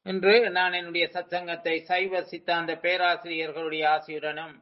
இன்று நான் என்னுடைய சத்சங்கத்தை சைவ சித்தாந்த பேராசிரியர்களுடைய ஆசியுடனும்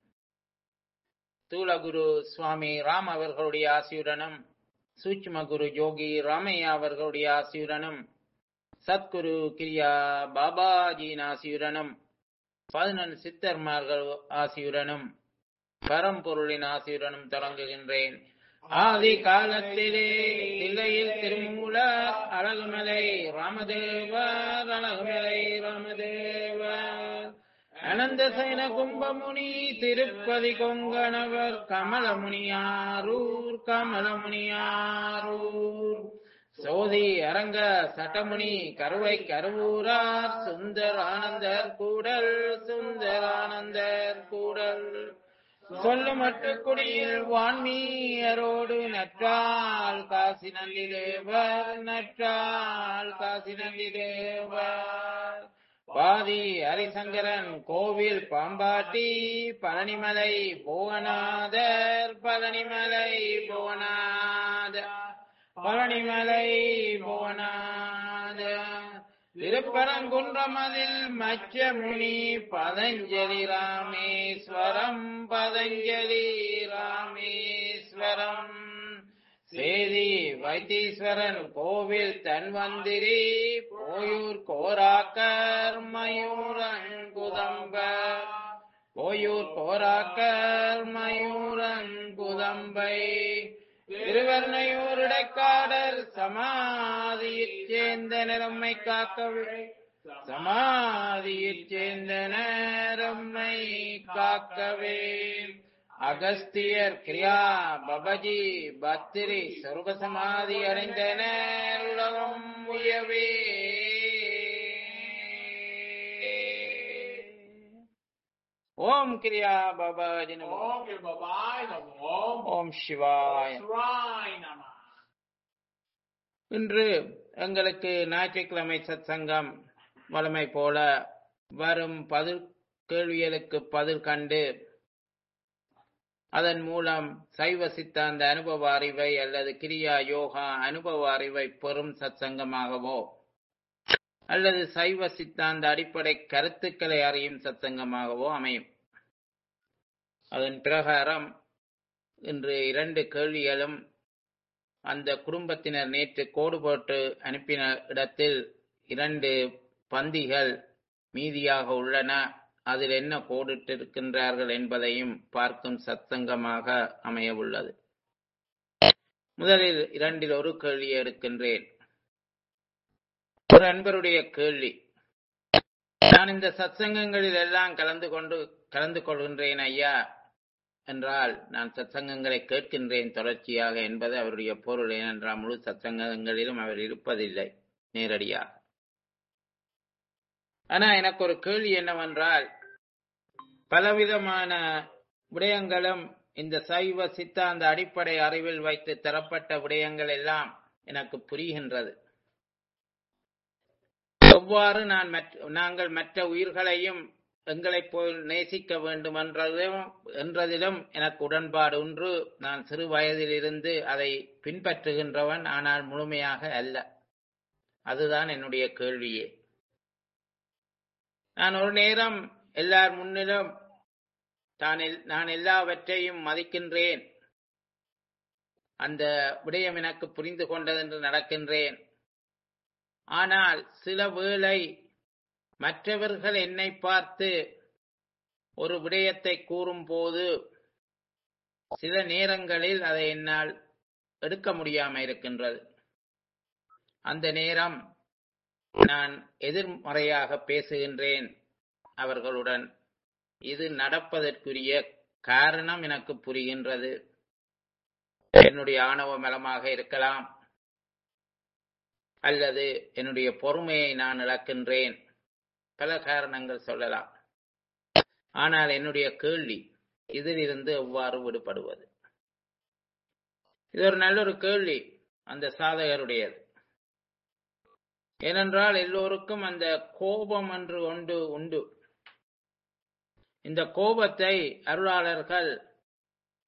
தூளகுரு சுவாமி ராம் அவர்களுடைய ஆசியுடனும் சூட்சும குரு யோகி ராமையா அவர்களுடைய ஆசியுடனும் சத்குரு கிரியா பாபாஜியின் ஆசியுடனும் பதினொன்று சித்தர்மார்கள் ஆசியுடனும் பரம்பொருளின் ஆசியுடனும் தொடங்குகின்றேன் ஆதி காலத்திலே தில்லையில் திருமூல அழகுமலை ராமதேவர் அழகுமலை ராமதேவர் அனந்த சைன கும்பமுனி திருப்பதி கொங்கணவர் கமலமுனியாரூர் கமலமுனியாரூர் சோதி அரங்க சட்டமுனி கருவை கருவூரார் சுந்தர் ஆனந்தர் கூடல் சுந்தர் ஆனந்தர் கூடல் சொல்லுமட்டு குடியில் வான்மீயரோடு நற்றால் காசி நல்லிலேவர் நற்றால் காசி நல்லிலேவர் பாதி ஹரிசங்கரன் கோவில் பாம்பாட்டி பழனிமலை புவனாதர் பழனிமலை புவனாதர் பழனிமலை புவனாதர் திருப்பரங்குன்றமதில் மச்சமுனி பதஞ்சலி ராமேஸ்வரம் பதஞ்சலி ராமேஸ்வரம் சேதி வைத்தீஸ்வரன் கோவில் தன்வந்திரி போயூர் கோராக்கர் மயூரங்குதம்பர் போயூர் கோராக்கர் மயூரங்குதம்பை திருவர்ணையூருடைக்காடர் சமாதியிற் சேர்ந்த நிறம்மை காக்கவே சமாதியிற் சேர்ந்த நேரம்மை காக்கவே அகஸ்தியர் கிரியா பபஜி பத்திரி சொர்க்க சமாதி அடைந்தனர் உலகம் உயவே ஓம் கிரியா பாபாஜி நமோ ஓம் கிருபாய் நமோ ஓம் சிவாய சிவாய் நம இன்று எங்களுக்கு ஞாயிற்றுக்கிழமை சத்சங்கம் வழமை போல வரும் பதில் கேள்விகளுக்கு பதில் கண்டு அதன் மூலம் சைவ சித்தாந்த அனுபவ அறிவை அல்லது கிரியா யோகா அனுபவ அறிவை பெறும் சத்சங்கமாகவோ அல்லது சைவ சித்தாந்த அடிப்படை கருத்துக்களை அறியும் சத்சங்கமாகவோ அமையும் அதன் பிரகாரம் இன்று இரண்டு கேள்விகளும் அந்த குடும்பத்தினர் நேற்று கோடு போட்டு அனுப்பின இடத்தில் இரண்டு பந்திகள் மீதியாக உள்ளன அதில் என்ன கோடிட்டிருக்கின்றார்கள் என்பதையும் பார்க்கும் சத்சங்கமாக அமையவுள்ளது முதலில் இரண்டில் ஒரு கேள்வியை எடுக்கின்றேன் ஒரு அன்பருடைய கேள்வி நான் இந்த சத்சங்கங்களில் எல்லாம் கலந்து கொண்டு கலந்து கொள்கின்றேன் ஐயா என்றால் நான் சத்சங்கங்களை கேட்கின்றேன் தொடர்ச்சியாக என்பது அவருடைய பொருள் ஏனென்றால் முழு சத்சங்கங்களிலும் அவர் இருப்பதில்லை நேரடியாக ஆனா எனக்கு ஒரு கேள்வி என்னவென்றால் பலவிதமான விடயங்களும் இந்த சைவ சித்தாந்த அடிப்படை அறிவில் வைத்து தரப்பட்ட விடயங்கள் எல்லாம் எனக்கு புரிகின்றது எவ்வாறு நான் மற்ற நாங்கள் மற்ற உயிர்களையும் எங்களைப் போல் நேசிக்க வேண்டும் என்றதும் என்றதிலும் எனக்கு உடன்பாடு ஒன்று நான் சிறு வயதிலிருந்து அதை பின்பற்றுகின்றவன் ஆனால் முழுமையாக அல்ல அதுதான் என்னுடைய கேள்வியே நான் ஒரு நேரம் எல்லார் முன்னிலும் தான் எல்- நான் எல்லாவற்றையும் மதிக்கின்றேன் அந்த விடயம் எனக்கு புரிந்து கொண்டதென்று நடக்கின்றேன் ஆனால் சில வேளை மற்றவர்கள் என்னை பார்த்து ஒரு விடயத்தை கூறும்போது சில நேரங்களில் அதை என்னால் எடுக்க முடியாம இருக்கின்றது அந்த நேரம் நான் எதிர்மறையாக பேசுகின்றேன் அவர்களுடன் இது நடப்பதற்குரிய காரணம் எனக்கு புரிகின்றது என்னுடைய ஆணவ மலமாக இருக்கலாம் அல்லது என்னுடைய பொறுமையை நான் இழக்கின்றேன் பல காரணங்கள் சொல்லலாம் ஆனால் என்னுடைய கேள்வி இதிலிருந்து எவ்வாறு விடுபடுவது இது ஒரு நல்ல ஒரு கேள்வி அந்த சாதகருடையது ஏனென்றால் எல்லோருக்கும் அந்த கோபம் என்று ஒன்று உண்டு இந்த கோபத்தை அருளாளர்கள்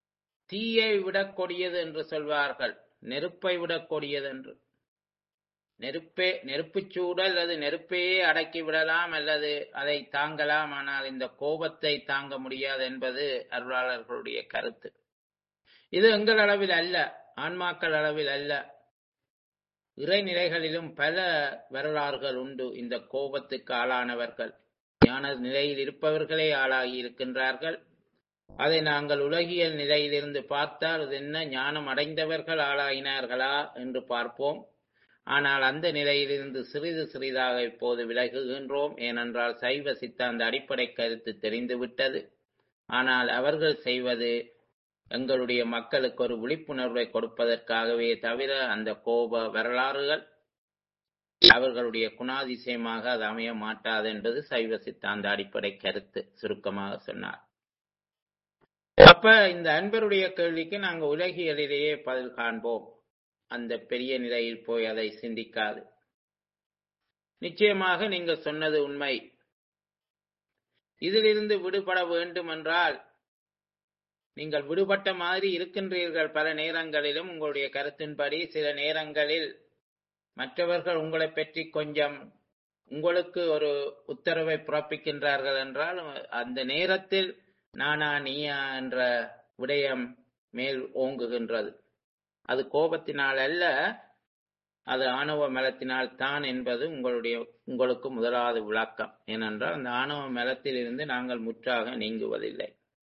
தீயை விட கொடியது என்று சொல்வார்கள் நெருப்பை விட கொடியது என்று நெருப்பே நெருப்புச்சூடு அல்லது நெருப்பையே அடக்கி விடலாம் அல்லது அதை தாங்கலாம் ஆனால் இந்த கோபத்தை தாங்க முடியாது என்பது அருளாளர்களுடைய கருத்து இது எங்கள் அளவில் அல்ல ஆன்மாக்கள் அளவில் அல்ல இறைநிலைகளிலும் பல வரலாறுகள் உண்டு இந்த கோபத்துக்கு ஆளானவர்கள் ஞான நிலையில் இருப்பவர்களே ஆளாகி இருக்கின்றார்கள் அதை நாங்கள் உலகியல் நிலையிலிருந்து பார்த்தால் அது என்ன ஞானம் அடைந்தவர்கள் ஆளாகினார்களா என்று பார்ப்போம் ஆனால் அந்த நிலையிலிருந்து சிறிது சிறிதாக இப்போது விலகுகின்றோம் ஏனென்றால் சைவ சித்தாந்த அடிப்படை கருத்து தெரிந்துவிட்டது ஆனால் அவர்கள் செய்வது எங்களுடைய மக்களுக்கு ஒரு விழிப்புணர்வை கொடுப்பதற்காகவே தவிர அந்த கோப வரலாறுகள் அவர்களுடைய குணாதிசயமாக அது அமைய மாட்டாது என்பது சைவ சித்தாந்த அடிப்படை கருத்து சுருக்கமாக சொன்னார் அப்ப இந்த அன்பருடைய கேள்விக்கு நாங்கள் உலகியலிலேயே பதில் காண்போம் அந்த பெரிய நிலையில் போய் அதை சிந்திக்காது நிச்சயமாக நீங்கள் சொன்னது உண்மை இதிலிருந்து விடுபட வேண்டும் என்றால் நீங்கள் விடுபட்ட மாதிரி இருக்கின்றீர்கள் பல நேரங்களிலும் உங்களுடைய கருத்தின்படி சில நேரங்களில் மற்றவர்கள் உங்களை பற்றி கொஞ்சம் உங்களுக்கு ஒரு உத்தரவை பிறப்பிக்கின்றார்கள் என்றால் அந்த நேரத்தில் நானா நீயா என்ற விடயம் மேல் ஓங்குகின்றது அது கோபத்தினால் அல்ல அது ஆணவ மலத்தினால் தான் என்பது உங்களுடைய உங்களுக்கு முதலாவது விளக்கம் ஏனென்றால் அந்த ஆணவ மலத்தில் இருந்து நாங்கள் முற்றாக நீங்குவதில்லை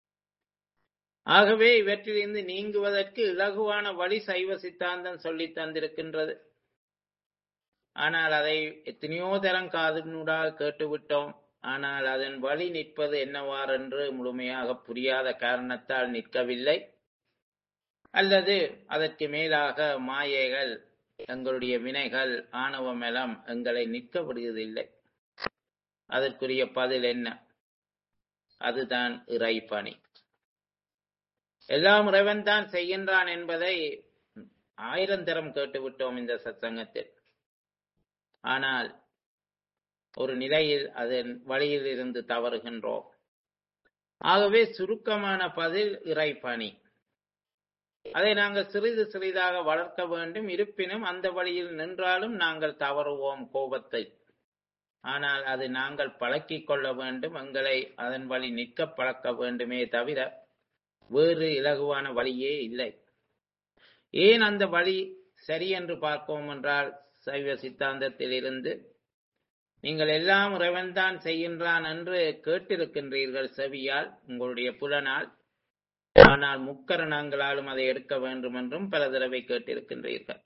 ஆகவே இவற்றிலிருந்து நீங்குவதற்கு இலகுவான வழி சைவ சித்தாந்தம் சொல்லி தந்திருக்கின்றது ஆனால் அதை எத்தனையோ தரம் காதுனூடாக கேட்டுவிட்டோம் ஆனால் அதன் வழி நிற்பது என்னவாறென்று முழுமையாக புரியாத காரணத்தால் நிற்கவில்லை அல்லது அதற்கு மேலாக மாயைகள் எங்களுடைய வினைகள் ஆணவ மலம் எங்களை நிற்க விடுவதில்லை அதற்குரிய பதில் என்ன அதுதான் இறைப்பணி எல்லாம் இறைவன் தான் செய்கின்றான் என்பதை ஆயிரம் தரம் கேட்டுவிட்டோம் இந்த சத்சங்கத்தில் ஆனால் ஒரு நிலையில் அதன் வழியில் இருந்து தவறுகின்றோம் ஆகவே சுருக்கமான பதில் இறைப்பணி அதை நாங்கள் சிறிது சிறிதாக வளர்க்க வேண்டும் இருப்பினும் அந்த வழியில் நின்றாலும் நாங்கள் தவறுவோம் கோபத்தை ஆனால் அது நாங்கள் பழக்கிக் கொள்ள வேண்டும் எங்களை அதன் வழி நிற்க பழக்க வேண்டுமே தவிர வேறு இலகுவான வழியே இல்லை ஏன் அந்த வழி சரி என்று பார்ப்போம் என்றால் சைவ சித்தாந்தத்தில் இருந்து நீங்கள் எல்லாம் இறைவன்தான் செய்கின்றான் என்று கேட்டிருக்கின்றீர்கள் செவியால் உங்களுடைய புலனால் ஆனால் முக்கரணங்களாலும் அதை எடுக்க வேண்டும் என்றும் பல தடவை கேட்டிருக்கின்றீர்கள்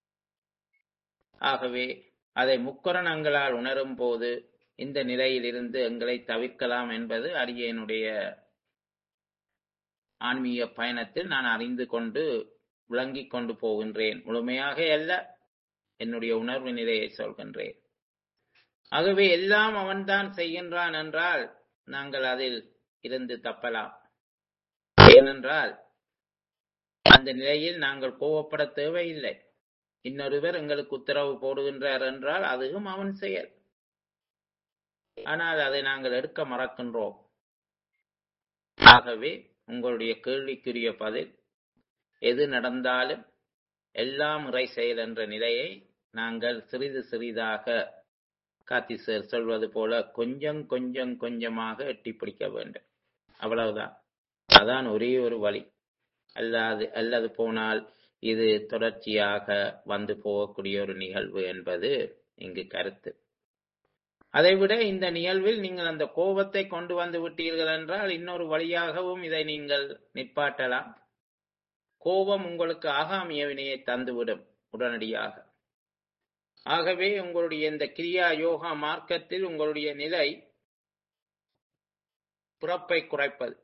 ஆகவே அதை முக்கரணங்களால் உணரும் போது இந்த நிலையில் இருந்து எங்களை தவிர்க்கலாம் என்பது அரியனுடைய ஆன்மீக பயணத்தில் நான் அறிந்து கொண்டு விளங்கிக் கொண்டு போகின்றேன் முழுமையாக அல்ல என்னுடைய உணர்வு நிலையை சொல்கின்றேன் ஆகவே எல்லாம் அவன்தான் செய்கின்றான் என்றால் நாங்கள் அதில் இருந்து தப்பலாம் ஏனென்றால் அந்த நிலையில் நாங்கள் கோவப்பட தேவையில்லை இன்னொருவர் எங்களுக்கு உத்தரவு போடுகின்றார் என்றால் அதுவும் அவன் செயல் ஆனால் அதை நாங்கள் எடுக்க மறக்கின்றோம் ஆகவே உங்களுடைய கேள்விக்குரிய பதில் எது நடந்தாலும் எல்லாம் இறை செயல் என்ற நிலையை நாங்கள் சிறிது சிறிதாக காத்திசர் சொல்வது போல கொஞ்சம் கொஞ்சம் கொஞ்சமாக எட்டி பிடிக்க வேண்டும் அவ்வளவுதான் அதான் ஒரே ஒரு வழி அல்லாது அல்லது போனால் இது தொடர்ச்சியாக வந்து போகக்கூடிய ஒரு நிகழ்வு என்பது இங்கு கருத்து அதைவிட இந்த நிகழ்வில் நீங்கள் அந்த கோபத்தை கொண்டு வந்து விட்டீர்கள் என்றால் இன்னொரு வழியாகவும் இதை நீங்கள் நிற்பாட்டலாம் கோபம் உங்களுக்கு ஆகாமிய வினையை தந்துவிடும் உடனடியாக ஆகவே உங்களுடைய இந்த கிரியா யோகா மார்க்கத்தில் உங்களுடைய நிலை பிறப்பை குறைப்பது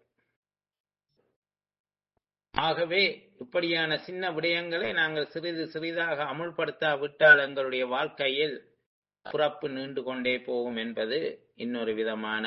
ஆகவே இப்படியான சின்ன விடயங்களை நாங்கள் சிறிது சிறிதாக அமுல்படுத்தாவிட்டால் எங்களுடைய வாழ்க்கையில் பிறப்பு நீண்டு கொண்டே போகும் என்பது இன்னொரு விதமான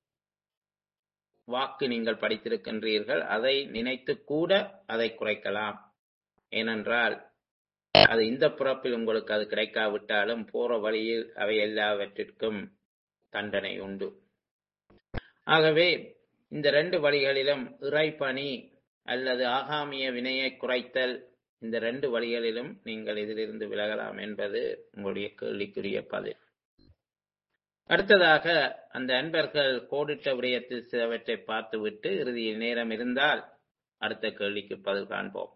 வாக்கு நீங்கள் படித்திருக்கின்றீர்கள் அதை நினைத்து கூட அதை குறைக்கலாம் ஏனென்றால் அது இந்த பிறப்பில் உங்களுக்கு அது கிடைக்காவிட்டாலும் போற வழியில் அவை எல்லாவற்றிற்கும் தண்டனை உண்டு ஆகவே இந்த ரெண்டு வழிகளிலும் இறைப்பணி அல்லது ஆகாமிய வினையை குறைத்தல் இந்த ரெண்டு வழிகளிலும் நீங்கள் இதிலிருந்து விலகலாம் என்பது உங்களுடைய கேள்விக்குரிய பதில் அடுத்ததாக அந்த அன்பர்கள் கோடிட்ட விடயத்தில் சிலவற்றை பார்த்துவிட்டு இறுதியில் நேரம் இருந்தால் அடுத்த கேள்விக்கு பதில் காண்போம்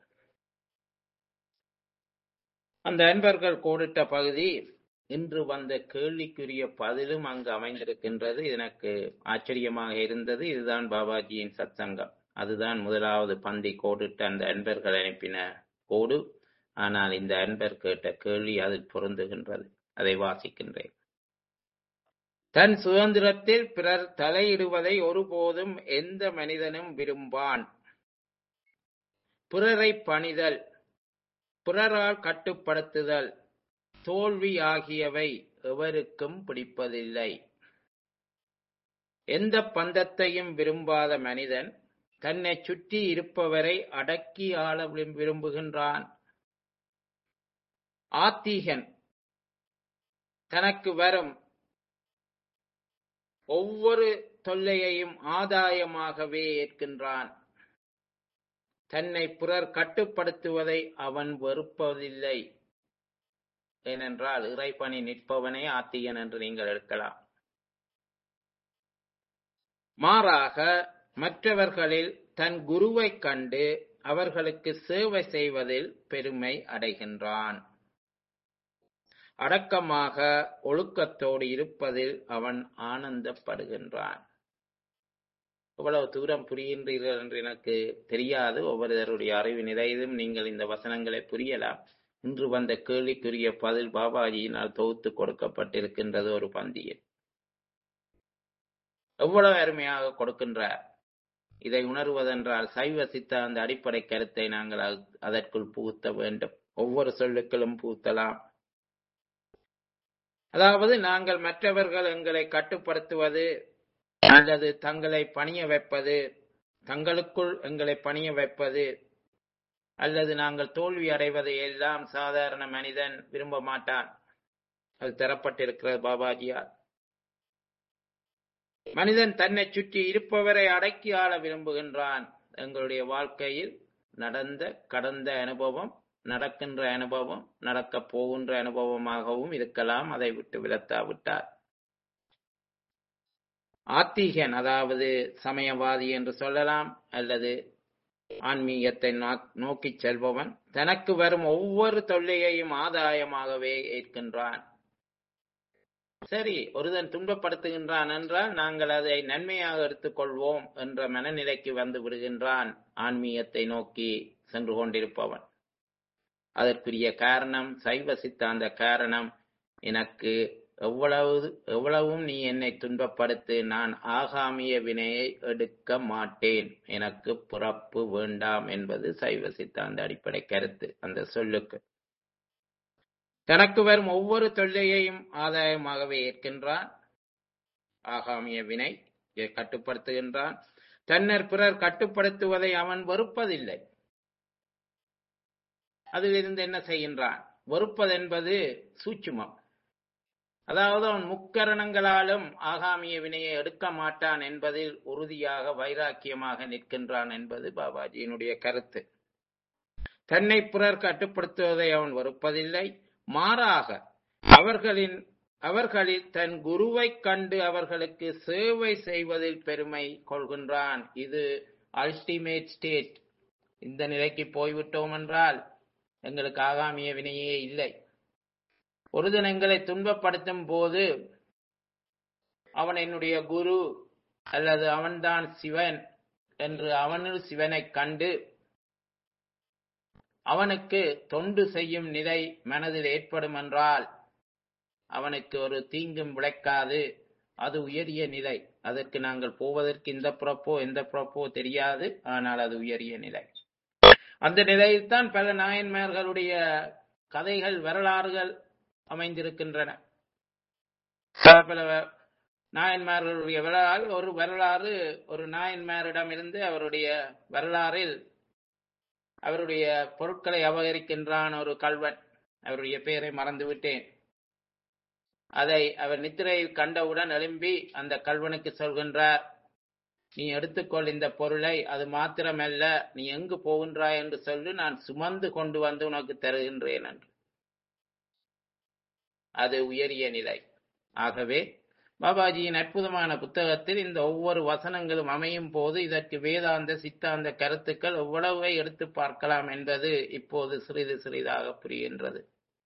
அந்த அன்பர்கள் கோடிட்ட பகுதி இன்று வந்த கேள்விக்குரிய பதிலும் அங்கு அமைந்திருக்கின்றது எனக்கு ஆச்சரியமாக இருந்தது இதுதான் பாபாஜியின் சத்சங்கம் அதுதான் முதலாவது பந்தி கோடிட்ட அந்த அன்பர்கள் அனுப்பின கோடு ஆனால் இந்த அன்பர் கேட்ட கேள்வி அதில் பொருந்துகின்றது அதை வாசிக்கின்றேன் தன் சுதந்திரத்தில் பிறர் தலையிடுவதை ஒருபோதும் எந்த மனிதனும் விரும்பான் பிறரை பணிதல் பிறரால் கட்டுப்படுத்துதல் தோல்வி ஆகியவை எவருக்கும் பிடிப்பதில்லை எந்த பந்தத்தையும் விரும்பாத மனிதன் தன்னை சுற்றி இருப்பவரை அடக்கி ஆள விரும்புகின்றான் ஆத்தீகன் தனக்கு வரும் ஒவ்வொரு தொல்லையையும் ஆதாயமாகவே ஏற்கின்றான் தன்னை பிறர் கட்டுப்படுத்துவதை அவன் வெறுப்பதில்லை ஏனென்றால் இறைப்பணி நிற்பவனே ஆத்தியன் என்று நீங்கள் எடுக்கலாம் மாறாக மற்றவர்களில் தன் குருவைக் கண்டு அவர்களுக்கு சேவை செய்வதில் பெருமை அடைகின்றான் அடக்கமாக ஒழுக்கத்தோடு இருப்பதில் அவன் ஆனந்தப்படுகின்றான் எவ்வளவு தூரம் புரிகின்றீர்கள் என்று எனக்கு தெரியாது ஒவ்வொருவருடைய அறிவு நிலையிலும் நீங்கள் இந்த வசனங்களை புரியலாம் இன்று வந்த கேள்விக்குரிய பதில் பாபாஜியினால் தொகுத்து கொடுக்கப்பட்டிருக்கின்றது ஒரு பந்தியில் எவ்வளவு அருமையாக கொடுக்கின்றார் இதை உணர்வதென்றால் சைவ சித்தாந்த அடிப்படை கருத்தை நாங்கள் அதற்குள் புகுத்த வேண்டும் ஒவ்வொரு சொல்லுக்களும் புகுத்தலாம் அதாவது நாங்கள் மற்றவர்கள் எங்களை கட்டுப்படுத்துவது அல்லது தங்களை பணிய வைப்பது தங்களுக்குள் எங்களை பணிய வைப்பது அல்லது நாங்கள் தோல்வி அடைவதை எல்லாம் சாதாரண மனிதன் விரும்ப மாட்டான் அது தரப்பட்டிருக்கிறது பாபாஜியார் மனிதன் தன்னை சுற்றி இருப்பவரை அடக்கி ஆள விரும்புகின்றான் எங்களுடைய வாழ்க்கையில் நடந்த கடந்த அனுபவம் நடக்கின்ற அனுபவம் நடக்கப் போகின்ற அனுபவமாகவும் இருக்கலாம் அதை விட்டு விலத்தாவிட்டார் ஆத்திகன் அதாவது சமயவாதி என்று சொல்லலாம் அல்லது ஆன்மீகத்தை நோக்கி செல்பவன் தனக்கு வரும் ஒவ்வொரு தொல்லையையும் ஆதாயமாகவே ஏற்கின்றான் சரி ஒருதன் துன்பப்படுத்துகின்றான் என்றால் நாங்கள் அதை நன்மையாக எடுத்துக்கொள்வோம் என்ற மனநிலைக்கு வந்து விடுகின்றான் ஆன்மீகத்தை நோக்கி சென்று கொண்டிருப்பவன் அதற்குரிய காரணம் சைவ சித்தாந்த காரணம் எனக்கு எவ்வளவு எவ்வளவும் நீ என்னை துன்பப்படுத்து நான் ஆகாமிய வினையை எடுக்க மாட்டேன் எனக்கு பிறப்பு வேண்டாம் என்பது சைவ சித்தாந்த அடிப்படை கருத்து அந்த சொல்லுக்கு தனக்கு வரும் ஒவ்வொரு தொல்லையையும் ஆதாயமாகவே ஏற்கின்றான் ஆகாமிய வினை கட்டுப்படுத்துகின்றான் தன்னர் பிறர் கட்டுப்படுத்துவதை அவன் வெறுப்பதில்லை அதிலிருந்து என்ன செய்கின்றான் வெறுப்பதென்பது சூட்சுமம் அதாவது அவன் முக்கரணங்களாலும் ஆகாமிய வினையை எடுக்க மாட்டான் என்பதில் உறுதியாக வைராக்கியமாக நிற்கின்றான் என்பது பாபாஜியினுடைய கருத்து தன்னை பிறர் கட்டுப்படுத்துவதை அவன் வெறுப்பதில்லை மாறாக அவர்களின் அவர்களில் தன் குருவை கண்டு அவர்களுக்கு சேவை செய்வதில் பெருமை கொள்கின்றான் இது அல்டிமேட் ஸ்டேட் இந்த நிலைக்கு போய்விட்டோம் என்றால் எங்களுக்கு ஆகாமிய வினையே இல்லை ஒருதன் எங்களை துன்பப்படுத்தும் போது அவன் என்னுடைய குரு அல்லது அவன்தான் சிவன் என்று அவனுள் சிவனை கண்டு அவனுக்கு தொண்டு செய்யும் நிலை மனதில் ஏற்படும் என்றால் அவனுக்கு ஒரு தீங்கும் விளைக்காது அது உயரிய நிலை அதற்கு நாங்கள் போவதற்கு இந்த புறப்போ எந்த புறப்போ தெரியாது ஆனால் அது உயரிய நிலை அந்த நிலையில்தான் பல நாயன்மார்களுடைய கதைகள் வரலாறுகள் அமைந்திருக்கின்றன பல நாயன்மார்களுடைய வரலாறு ஒரு வரலாறு ஒரு நாயன்மாரிடம் இருந்து அவருடைய வரலாறில் அவருடைய பொருட்களை அபகரிக்கின்றான் ஒரு கல்வன் அவருடைய பெயரை மறந்துவிட்டேன் அதை அவர் நித்திரையில் கண்டவுடன் எழும்பி அந்த கல்வனுக்கு சொல்கின்றார் நீ எடுத்துக்கொள் இந்த பொருளை அது மாத்திரமல்ல நீ எங்கு போகின்றாய் என்று சொல்லி நான் சுமந்து கொண்டு வந்து உனக்கு தருகின்றேன் என்று அது உயரிய நிலை ஆகவே பாபாஜியின் அற்புதமான புத்தகத்தில் இந்த ஒவ்வொரு வசனங்களும் அமையும் போது இதற்கு வேதாந்த சித்தாந்த கருத்துக்கள் எவ்வளவை எடுத்து பார்க்கலாம் என்பது இப்போது சிறிது சிறிதாக புரிகின்றது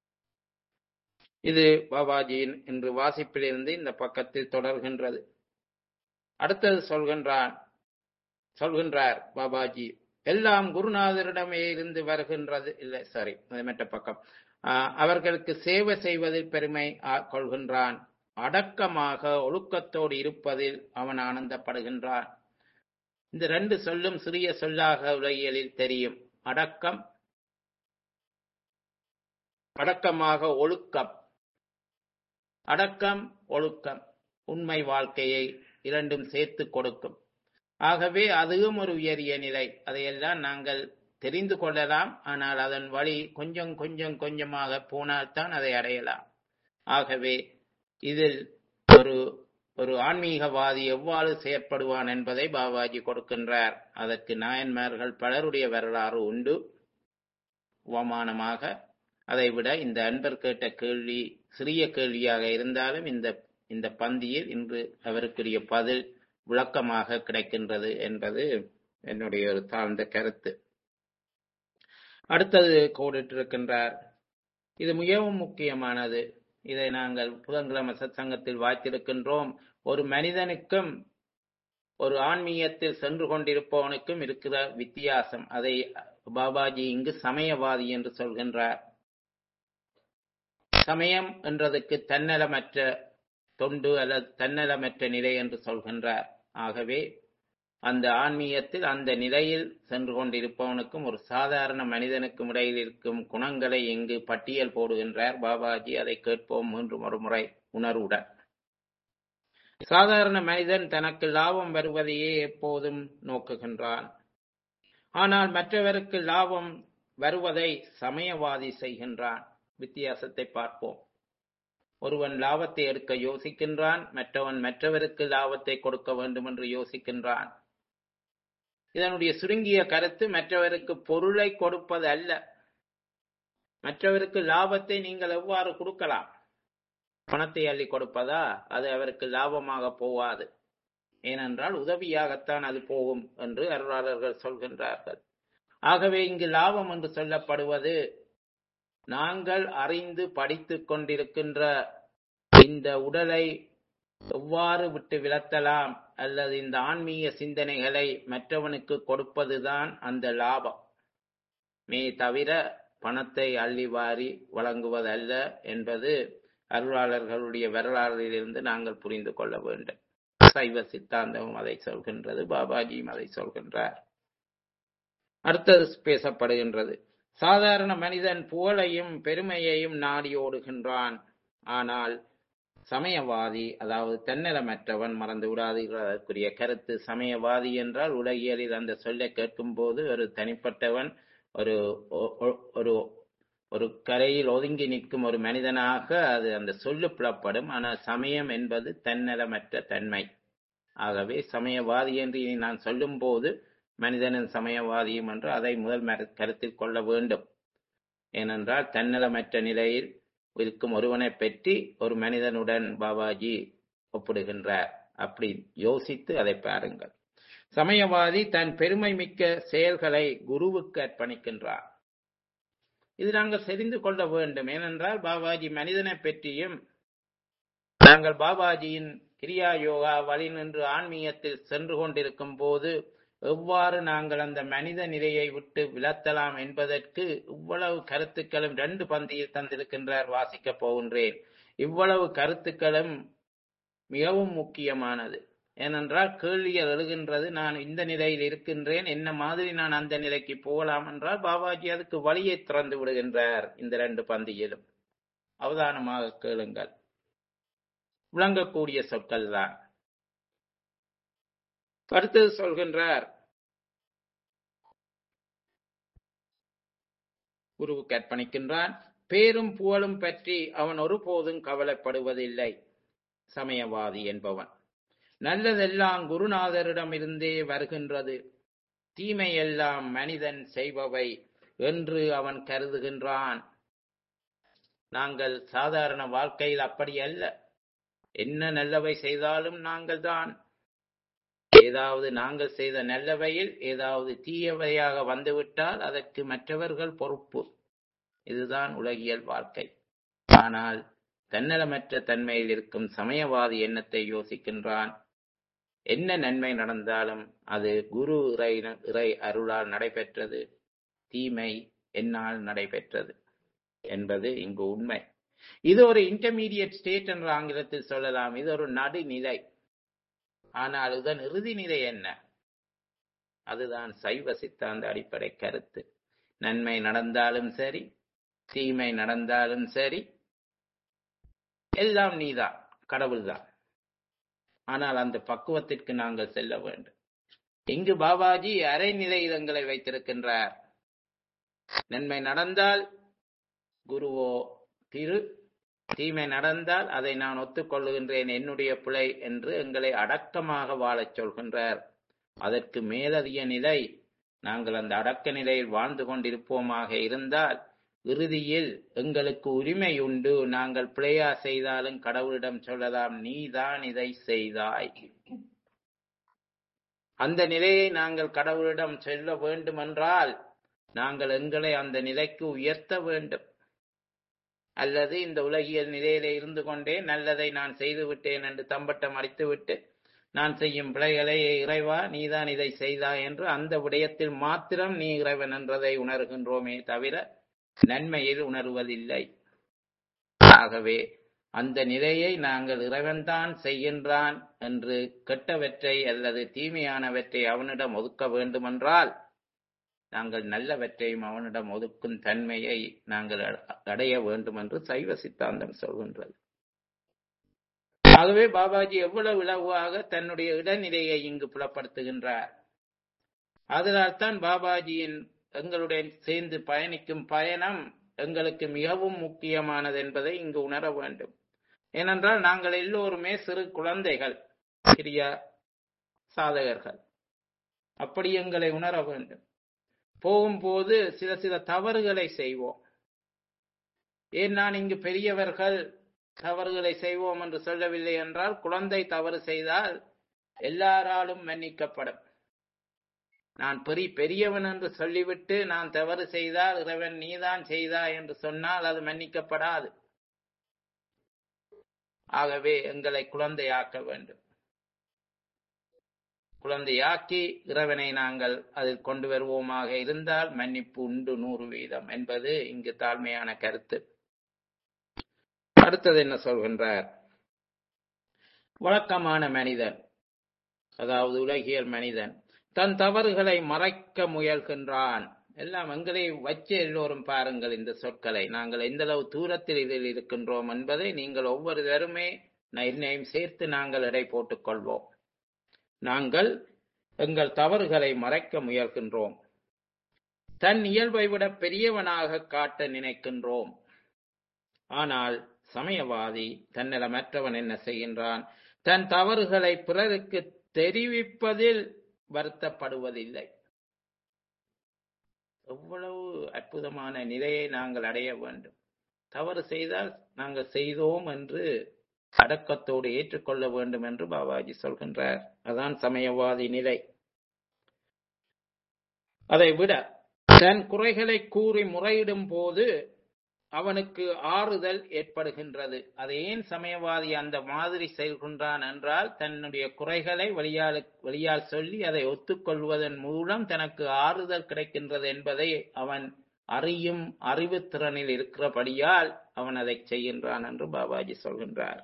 இது பாபாஜியின் இன்று வாசிப்பிலிருந்து இந்த பக்கத்தில் தொடர்கின்றது அடுத்தது சொல்கின்றான் சொல்கின்றார் பாபாஜி எல்லாம் குருநாதரிடமே இருந்து வருகின்றது இல்லை சாரி மற்ற பக்கம் ஆஹ் அவர்களுக்கு சேவை செய்வதில் பெருமை ஆ- கொள்கின்றான் அடக்கமாக ஒழுக்கத்தோடு இருப்பதில் அவன் ஆனந்தப்படுகின்றான் இந்த ரெண்டு சொல்லும் சிறிய சொல்லாக உலகியலில் தெரியும் அடக்கம் அடக்கமாக ஒழுக்கம் அடக்கம் ஒழுக்கம் உண்மை வாழ்க்கையை இரண்டும் சேர்த்து கொடுக்கும் ஆகவே அதுவும் ஒரு உயரிய நிலை அதையெல்லாம் நாங்கள் தெரிந்து கொள்ளலாம் ஆனால் அதன் வழி கொஞ்சம் கொஞ்சம் கொஞ்சமாக போனால்தான் அதை அடையலாம் ஆகவே இதில் ஒரு ஒரு ஆன்மீகவாதி எவ்வாறு செயற்படுவான் என்பதை பாபாஜி கொடுக்கின்றார் அதற்கு நாயன்மார்கள் பலருடைய வரலாறு உண்டு உபமானமாக அதைவிட இந்த அன்பர் கேட்ட கேள்வி சிறிய கேள்வியாக இருந்தாலும் இந்த இந்த பந்தியில் இன்று அவருக்குரிய பதில் விளக்கமாக கிடைக்கின்றது என்பது என்னுடைய ஒரு தாழ்ந்த கருத்து அடுத்தது கோடிட்டிருக்கின்றார் இது மிகவும் முக்கியமானது இதை நாங்கள் புதன்கிழமை சத்சங்கத்தில் வாய்த்திருக்கின்றோம் ஒரு மனிதனுக்கும் ஒரு ஆன்மீகத்தில் சென்று கொண்டிருப்பவனுக்கும் இருக்கிற வித்தியாசம் அதை பாபாஜி இங்கு சமயவாதி என்று சொல்கின்றார் சமயம் என்றதுக்கு தன்னலமற்ற தொண்டு அல்லது தன்னலமற்ற நிலை என்று சொல்கின்றார் ஆகவே அந்த ஆன்மீகத்தில் அந்த நிலையில் சென்று கொண்டிருப்பவனுக்கும் ஒரு சாதாரண மனிதனுக்கும் இடையில் இருக்கும் குணங்களை இங்கு பட்டியல் போடுகின்றார் பாபாஜி அதை கேட்போம் மீண்டும் ஒரு முறை உணர்வுடன் சாதாரண மனிதன் தனக்கு லாபம் வருவதையே எப்போதும் நோக்குகின்றான் ஆனால் மற்றவருக்கு லாபம் வருவதை சமயவாதி செய்கின்றான் வித்தியாசத்தை பார்ப்போம் ஒருவன் லாபத்தை எடுக்க யோசிக்கின்றான் மற்றவன் மற்றவருக்கு லாபத்தை கொடுக்க வேண்டும் என்று யோசிக்கின்றான் இதனுடைய சுருங்கிய கருத்து மற்றவருக்கு பொருளை கொடுப்பது அல்ல மற்றவருக்கு லாபத்தை நீங்கள் எவ்வாறு கொடுக்கலாம் பணத்தை அள்ளி கொடுப்பதா அது அவருக்கு லாபமாக போவாது ஏனென்றால் உதவியாகத்தான் அது போகும் என்று அருளாளர்கள் சொல்கின்றார்கள் ஆகவே இங்கு லாபம் என்று சொல்லப்படுவது நாங்கள் அறிந்து படித்துக் கொண்டிருக்கின்ற இந்த உடலை எவ்வாறு விட்டு விலத்தலாம் அல்லது இந்த ஆன்மீக சிந்தனைகளை மற்றவனுக்கு கொடுப்பதுதான் அந்த லாபம் மே தவிர பணத்தை அள்ளி வாரி வழங்குவதல்ல என்பது அருளாளர்களுடைய வரலாறிலிருந்து நாங்கள் புரிந்து கொள்ள வேண்டும் சைவ சித்தாந்தமும் அதை சொல்கின்றது பாபாஜியும் அதை சொல்கின்றார் அடுத்தது பேசப்படுகின்றது சாதாரண மனிதன் புகழையும் பெருமையையும் நாடி ஓடுகின்றான் ஆனால் சமயவாதி அதாவது தன்னலமற்றவன் மறந்து விடாதீர்கள் அதற்குரிய கருத்து சமயவாதி என்றால் உலகியலில் அந்த சொல்லை கேட்கும் போது ஒரு தனிப்பட்டவன் ஒரு ஒரு ஒரு கரையில் ஒதுங்கி நிற்கும் ஒரு மனிதனாக அது அந்த சொல்லு புலப்படும் ஆனால் சமயம் என்பது தன்னலமற்ற தன்மை ஆகவே சமயவாதி என்று இனி நான் சொல்லும் போது மனிதனின் சமயவாதியும் என்று அதை முதல் கருத்தில் கொள்ள வேண்டும் ஏனென்றால் தன்னலமற்ற நிலையில் இருக்கும் ஒருவனை பற்றி ஒரு மனிதனுடன் பாபாஜி ஒப்பிடுகின்றார் அப்படி யோசித்து அதை பாருங்கள் சமயவாதி தன் பெருமை மிக்க செயல்களை குருவுக்கு அர்ப்பணிக்கின்றார் இது நாங்கள் தெரிந்து கொள்ள வேண்டும் ஏனென்றால் பாபாஜி மனிதனை பற்றியும் நாங்கள் பாபாஜியின் கிரியா யோகா வழி நின்று ஆன்மீகத்தில் சென்று கொண்டிருக்கும் போது எவ்வாறு நாங்கள் அந்த மனித நிலையை விட்டு விலத்தலாம் என்பதற்கு இவ்வளவு கருத்துக்களும் ரெண்டு பந்தியில் தந்திருக்கின்றார் வாசிக்கப் போகின்றேன் இவ்வளவு கருத்துக்களும் மிகவும் முக்கியமானது ஏனென்றால் கேள்விகள் எழுகின்றது நான் இந்த நிலையில் இருக்கின்றேன் என்ன மாதிரி நான் அந்த நிலைக்கு போகலாம் என்றால் பாபாஜி அதுக்கு வழியை திறந்து விடுகின்றார் இந்த ரெண்டு பந்தியிலும் அவதானமாக கேளுங்கள் விளங்கக்கூடிய சொற்கள் தான் அடுத்தது சொல்கின்றார் குருவுக்கு அர்ப்பணிக்கின்றான் பேரும் புகழும் பற்றி அவன் ஒருபோதும் கவலைப்படுவதில்லை சமயவாதி என்பவன் நல்லதெல்லாம் குருநாதரிடமிருந்தே வருகின்றது தீமையெல்லாம் மனிதன் செய்பவை என்று அவன் கருதுகின்றான் நாங்கள் சாதாரண வாழ்க்கையில் அப்படி அல்ல என்ன நல்லவை செய்தாலும் நாங்கள் தான் ஏதாவது நாங்கள் செய்த நல்லவையில் ஏதாவது தீயவையாக வந்துவிட்டால் அதற்கு மற்றவர்கள் பொறுப்பு இதுதான் உலகியல் வாழ்க்கை ஆனால் தன்னலமற்ற தன்மையில் இருக்கும் சமயவாதி எண்ணத்தை யோசிக்கின்றான் என்ன நன்மை நடந்தாலும் அது குரு இறை இறை அருளால் நடைபெற்றது தீமை என்னால் நடைபெற்றது என்பது இங்கு உண்மை இது ஒரு இன்டர்மீடியட் ஸ்டேட் என்று ஆங்கிலத்தில் சொல்லலாம் இது ஒரு நடுநிலை ஆனால் இதன் இறுதி நிலை என்ன அதுதான் சைவ சித்தாந்த அடிப்படை கருத்து நன்மை நடந்தாலும் சரி தீமை நடந்தாலும் சரி எல்லாம் நீதான் கடவுள்தான் ஆனால் அந்த பக்குவத்திற்கு நாங்கள் செல்ல வேண்டும் இங்கு பாபாஜி அரைநிலை இடங்களை வைத்திருக்கின்றார் நன்மை நடந்தால் குருவோ திரு தீமை நடந்தால் அதை நான் ஒத்துக்கொள்ளுகின்றேன் என்னுடைய பிழை என்று எங்களை அடக்கமாக வாழச் சொல்கின்றார் அதற்கு மேலதிக நிலை நாங்கள் அந்த அடக்க நிலையில் வாழ்ந்து கொண்டிருப்போமாக இருந்தால் இறுதியில் எங்களுக்கு உரிமை உண்டு நாங்கள் பிழையா செய்தாலும் கடவுளிடம் சொல்லலாம் நீதான் இதை செய்தாய் அந்த நிலையை நாங்கள் கடவுளிடம் சொல்ல வேண்டுமென்றால் நாங்கள் எங்களை அந்த நிலைக்கு உயர்த்த வேண்டும் அல்லது இந்த உலகியல் நிலையில இருந்து கொண்டே நல்லதை நான் செய்து விட்டேன் என்று தம்பட்டம் அடித்துவிட்டு நான் செய்யும் பிழைகளை இறைவா நீதான் இதை செய்தாய் என்று அந்த விடயத்தில் மாத்திரம் நீ இறைவன் என்றதை உணர்கின்றோமே தவிர நன்மையில் உணர்வதில்லை ஆகவே அந்த நிலையை நாங்கள் இறைவன்தான் செய்கின்றான் என்று கெட்டவற்றை அல்லது தீமையானவற்றை அவனிடம் ஒதுக்க வேண்டுமென்றால் நாங்கள் நல்லவற்றையும் அவனிடம் ஒதுக்கும் தன்மையை நாங்கள் அடைய வேண்டும் என்று சைவ சித்தாந்தம் சொல்கின்றது ஆகவே பாபாஜி எவ்வளவு இலவாக தன்னுடைய இடநிலையை இங்கு புலப்படுத்துகின்றார் அதனால் தான் பாபாஜியின் எங்களுடன் சேர்ந்து பயணிக்கும் பயணம் எங்களுக்கு மிகவும் முக்கியமானது என்பதை இங்கு உணர வேண்டும் ஏனென்றால் நாங்கள் எல்லோருமே சிறு குழந்தைகள் சிறிய சாதகர்கள் அப்படி எங்களை உணர வேண்டும் போகும்போது சில சில தவறுகளை செய்வோம் ஏன் நான் இங்கு பெரியவர்கள் தவறுகளை செய்வோம் என்று சொல்லவில்லை என்றால் குழந்தை தவறு செய்தால் எல்லாராலும் மன்னிக்கப்படும் நான் பெரிய பெரியவன் என்று சொல்லிவிட்டு நான் தவறு செய்தால் இறைவன் நீதான் செய்தாய் என்று சொன்னால் அது மன்னிக்கப்படாது ஆகவே எங்களை குழந்தையாக்க வேண்டும் குழந்தையாக்கி இறைவனை நாங்கள் அதில் கொண்டு வருவோமாக இருந்தால் மன்னிப்பு உண்டு நூறு வீதம் என்பது இங்கு தாழ்மையான கருத்து அடுத்தது என்ன சொல்கின்றார் வழக்கமான மனிதன் அதாவது உலகியல் மனிதன் தன் தவறுகளை மறைக்க முயல்கின்றான் எல்லாம் எங்களை வச்சு எல்லோரும் பாருங்கள் இந்த சொற்களை நாங்கள் எந்த அளவு தூரத்தில் இதில் இருக்கின்றோம் என்பதை நீங்கள் ஒவ்வொருவருமே என்னையும் சேர்த்து நாங்கள் எடை போட்டுக் கொள்வோம் நாங்கள் எங்கள் தவறுகளை மறைக்க முயல்கின்றோம் தன் இயல்பை விட பெரியவனாக காட்ட நினைக்கின்றோம் ஆனால் சமயவாதி தன்னிலமற்றவன் என்ன செய்கின்றான் தன் தவறுகளை பிறருக்கு தெரிவிப்பதில் வருத்தப்படுவதில்லை எவ்வளவு அற்புதமான நிலையை நாங்கள் அடைய வேண்டும் தவறு செய்தால் நாங்கள் செய்தோம் என்று அடக்கத்தோடு ஏற்றுக்கொள்ள வேண்டும் என்று பாபாஜி சொல்கின்றார் அதான் சமயவாதி நிலை அதை விட தன் குறைகளை கூறி முறையிடும் போது அவனுக்கு ஆறுதல் ஏற்படுகின்றது அது ஏன் சமயவாதி அந்த மாதிரி செயல்கின்றான் என்றால் தன்னுடைய குறைகளை வழியால் வழியால் சொல்லி அதை ஒத்துக்கொள்வதன் மூலம் தனக்கு ஆறுதல் கிடைக்கின்றது என்பதை அவன் அறியும் அறிவு திறனில் இருக்கிறபடியால் அவன் அதை செய்கின்றான் என்று பாபாஜி சொல்கின்றார்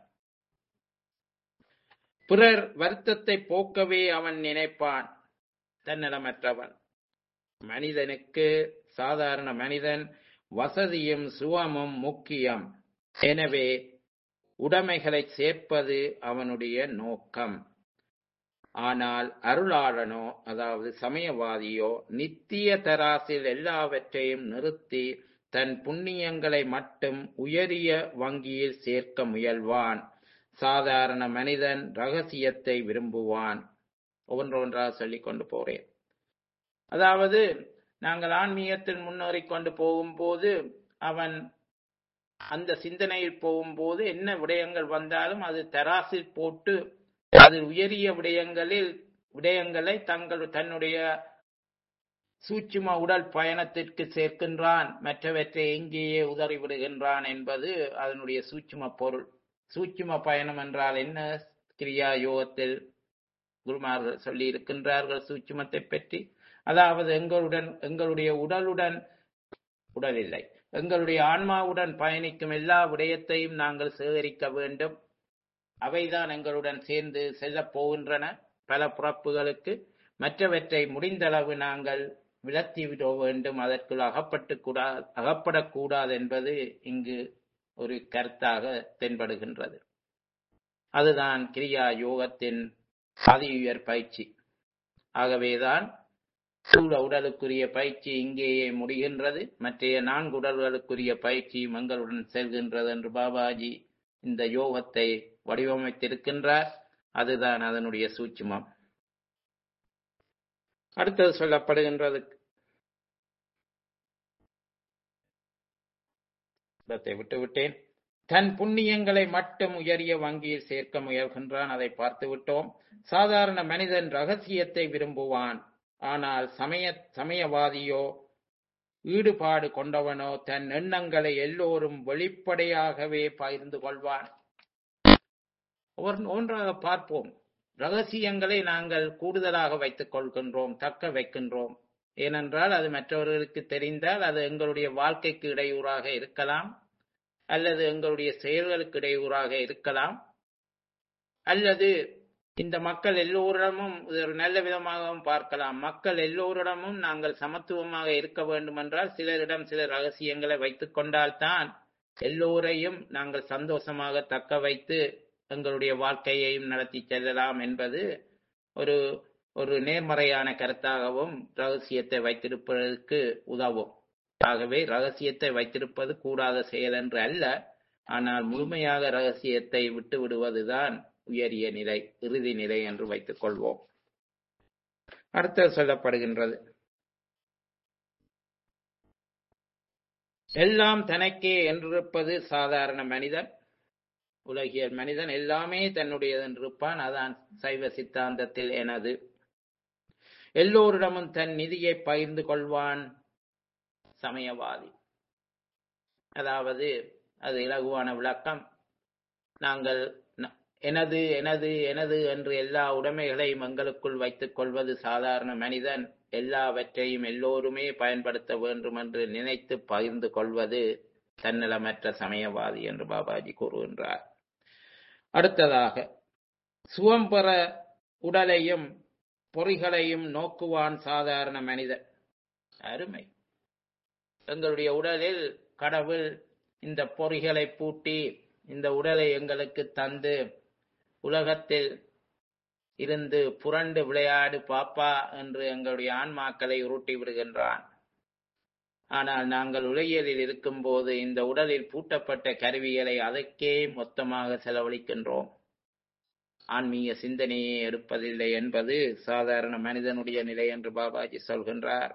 பிறர் வருத்தத்தை போக்கவே அவன் நினைப்பான் தன்னிடமற்றவன் மனிதனுக்கு சாதாரண மனிதன் வசதியும் சுகமும் முக்கியம் எனவே உடைமைகளை சேர்ப்பது அவனுடைய நோக்கம் ஆனால் அருளாளனோ அதாவது சமயவாதியோ நித்திய தராசில் எல்லாவற்றையும் நிறுத்தி தன் புண்ணியங்களை மட்டும் உயரிய வங்கியில் சேர்க்க முயல்வான் சாதாரண மனிதன் ரகசியத்தை விரும்புவான் ஒவ்வொன்றொன்றாக சொல்லிக் கொண்டு போறேன் அதாவது நாங்கள் ஆன்மீகத்தில் முன்னேறி கொண்டு போகும்போது அவன் அந்த சிந்தனையில் போகும்போது என்ன விடயங்கள் வந்தாலும் அது தராசில் போட்டு அது உயரிய விடயங்களில் விடயங்களை தங்கள் தன்னுடைய சூட்சும உடல் பயணத்திற்கு சேர்க்கின்றான் மற்றவற்றை எங்கேயே உதறி விடுகின்றான் என்பது அதனுடைய சூட்சும பொருள் சூட்சும பயணம் என்றால் என்ன கிரியா யோகத்தில் குருமார்கள் சொல்லி இருக்கின்றார்கள் சூட்சுமத்தை பற்றி அதாவது எங்களுடன் எங்களுடைய உடலுடன் உடல் இல்லை எங்களுடைய ஆன்மாவுடன் பயணிக்கும் எல்லா விடயத்தையும் நாங்கள் சேகரிக்க வேண்டும் அவைதான் எங்களுடன் சேர்ந்து செல்லப் போகின்றன பல புறப்புகளுக்கு மற்றவற்றை முடிந்தளவு நாங்கள் விலத்தி விட வேண்டும் அதற்குள் அகப்பட்டு கூடா அகப்படக்கூடாது என்பது இங்கு ஒரு கருத்தாக தென்படுகின்றது அதுதான் கிரியா யோகத்தின் அதி உயர் பயிற்சி ஆகவேதான் சூழ உடலுக்குரிய பயிற்சி இங்கேயே முடிகின்றது மற்றைய நான்கு உடல்களுக்குரிய பயிற்சியும் எங்களுடன் செல்கின்றது என்று பாபாஜி இந்த யோகத்தை வடிவமைத்திருக்கின்றார் அதுதான் அதனுடைய சூட்சுமம் அடுத்தது சொல்லப்படுகின்றது இடத்தை விட்டுவிட்டேன் தன் புண்ணியங்களை மட்டும் உயரிய வங்கியில் சேர்க்க முயல்கின்றான் அதை பார்த்து விட்டோம் சாதாரண மனிதன் ரகசியத்தை விரும்புவான் ஆனால் சமய சமயவாதியோ ஈடுபாடு கொண்டவனோ தன் எண்ணங்களை எல்லோரும் வெளிப்படையாகவே பகிர்ந்து கொள்வான் ஒன்றாக பார்ப்போம் ரகசியங்களை நாங்கள் கூடுதலாக வைத்துக் கொள்கின்றோம் தக்க வைக்கின்றோம் ஏனென்றால் அது மற்றவர்களுக்கு தெரிந்தால் அது எங்களுடைய வாழ்க்கைக்கு இடையூறாக இருக்கலாம் அல்லது எங்களுடைய செயல்களுக்கு இடையூறாக இருக்கலாம் அல்லது இந்த மக்கள் எல்லோரிடமும் ஒரு நல்ல விதமாகவும் பார்க்கலாம் மக்கள் எல்லோரிடமும் நாங்கள் சமத்துவமாக இருக்க வேண்டும் என்றால் சிலரிடம் சில ரகசியங்களை வைத்துக் கொண்டால்தான் எல்லோரையும் நாங்கள் சந்தோஷமாக தக்க வைத்து எங்களுடைய வாழ்க்கையையும் நடத்தி செல்லலாம் என்பது ஒரு ஒரு நேர்மறையான கருத்தாகவும் ரகசியத்தை வைத்திருப்பதற்கு உதவும் ஆகவே ரகசியத்தை வைத்திருப்பது கூடாத செயல் என்று அல்ல ஆனால் முழுமையாக ரகசியத்தை விட்டு விடுவதுதான் உயரிய நிலை இறுதி நிலை என்று வைத்துக் கொள்வோம் அடுத்தது சொல்லப்படுகின்றது எல்லாம் தனக்கே என்றிருப்பது சாதாரண மனிதன் உலகியல் மனிதன் எல்லாமே தன்னுடையது என்றிருப்பான் அதான் சைவ சித்தாந்தத்தில் எனது எல்லோரிடமும் தன் நிதியை பகிர்ந்து கொள்வான் சமயவாதி அதாவது அது இலகுவான விளக்கம் நாங்கள் எனது எனது எனது என்று எல்லா உடைமைகளையும் எங்களுக்குள் வைத்துக் கொள்வது சாதாரண மனிதன் எல்லாவற்றையும் எல்லோருமே பயன்படுத்த வேண்டும் என்று நினைத்து பகிர்ந்து கொள்வது தன்னலமற்ற சமயவாதி என்று பாபாஜி கூறுகின்றார் அடுத்ததாக சுவம்பெற உடலையும் பொறிகளையும் நோக்குவான் சாதாரண மனிதன் அருமை எங்களுடைய உடலில் கடவுள் இந்த பொறிகளை பூட்டி இந்த உடலை எங்களுக்கு தந்து உலகத்தில் இருந்து புரண்டு விளையாடு பாப்பா என்று எங்களுடைய ஆன்மாக்களை உருட்டி விடுகின்றான் ஆனால் நாங்கள் உலகியலில் இருக்கும்போது இந்த உடலில் பூட்டப்பட்ட கருவிகளை அதற்கே மொத்தமாக செலவழிக்கின்றோம் ஆன்மீக சிந்தனையை எடுப்பதில்லை என்பது சாதாரண மனிதனுடைய நிலை என்று பாபாஜி சொல்கின்றார்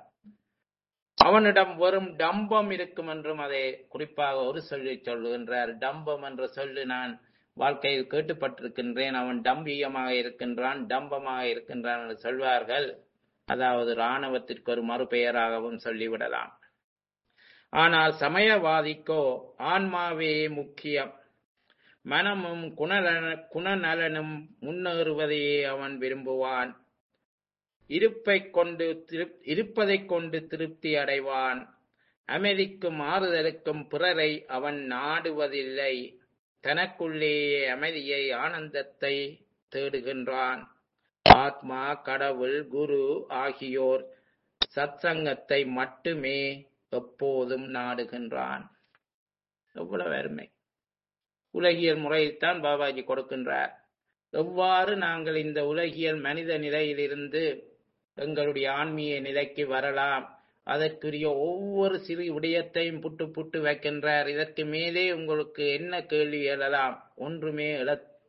அவனிடம் வெறும் டம்பம் இருக்கும் என்றும் அதை குறிப்பாக ஒரு சொல்லி சொல்லுகின்றார் டம்பம் என்ற சொல்லு நான் வாழ்க்கையில் கேட்டுப்பட்டிருக்கின்றேன் அவன் டம்பியமாக இருக்கின்றான் டம்பமாக இருக்கின்றான் என்று சொல்வார்கள் அதாவது இராணுவத்திற்கு ஒரு மறுபெயராகவும் சொல்லிவிடலாம் ஆனால் சமயவாதிக்கோ ஆன்மாவே முக்கியம் மனமும் குணநல குணநலனும் முன்னேறுவதையே அவன் விரும்புவான் இருப்பை கொண்டு இருப்பதைக் கொண்டு திருப்தி அடைவான் அமைதிக்கும் ஆறுதலுக்கும் பிறரை அவன் நாடுவதில்லை தனக்குள்ளேயே அமைதியை ஆனந்தத்தை தேடுகின்றான் ஆத்மா கடவுள் குரு ஆகியோர் சத்சங்கத்தை மட்டுமே எப்போதும் நாடுகின்றான் எவ்வளவு அருமை உலகியல் முறையைத்தான் பாபாஜி கொடுக்கின்றார் எவ்வாறு நாங்கள் இந்த உலகியல் மனித நிலையிலிருந்து எங்களுடைய ஆன்மீக நிலைக்கு வரலாம் அதற்குரிய ஒவ்வொரு சிறு விடயத்தையும் புட்டு புட்டு வைக்கின்றார் இதற்கு மேலே உங்களுக்கு என்ன கேள்வி எழலாம் ஒன்றுமே எழ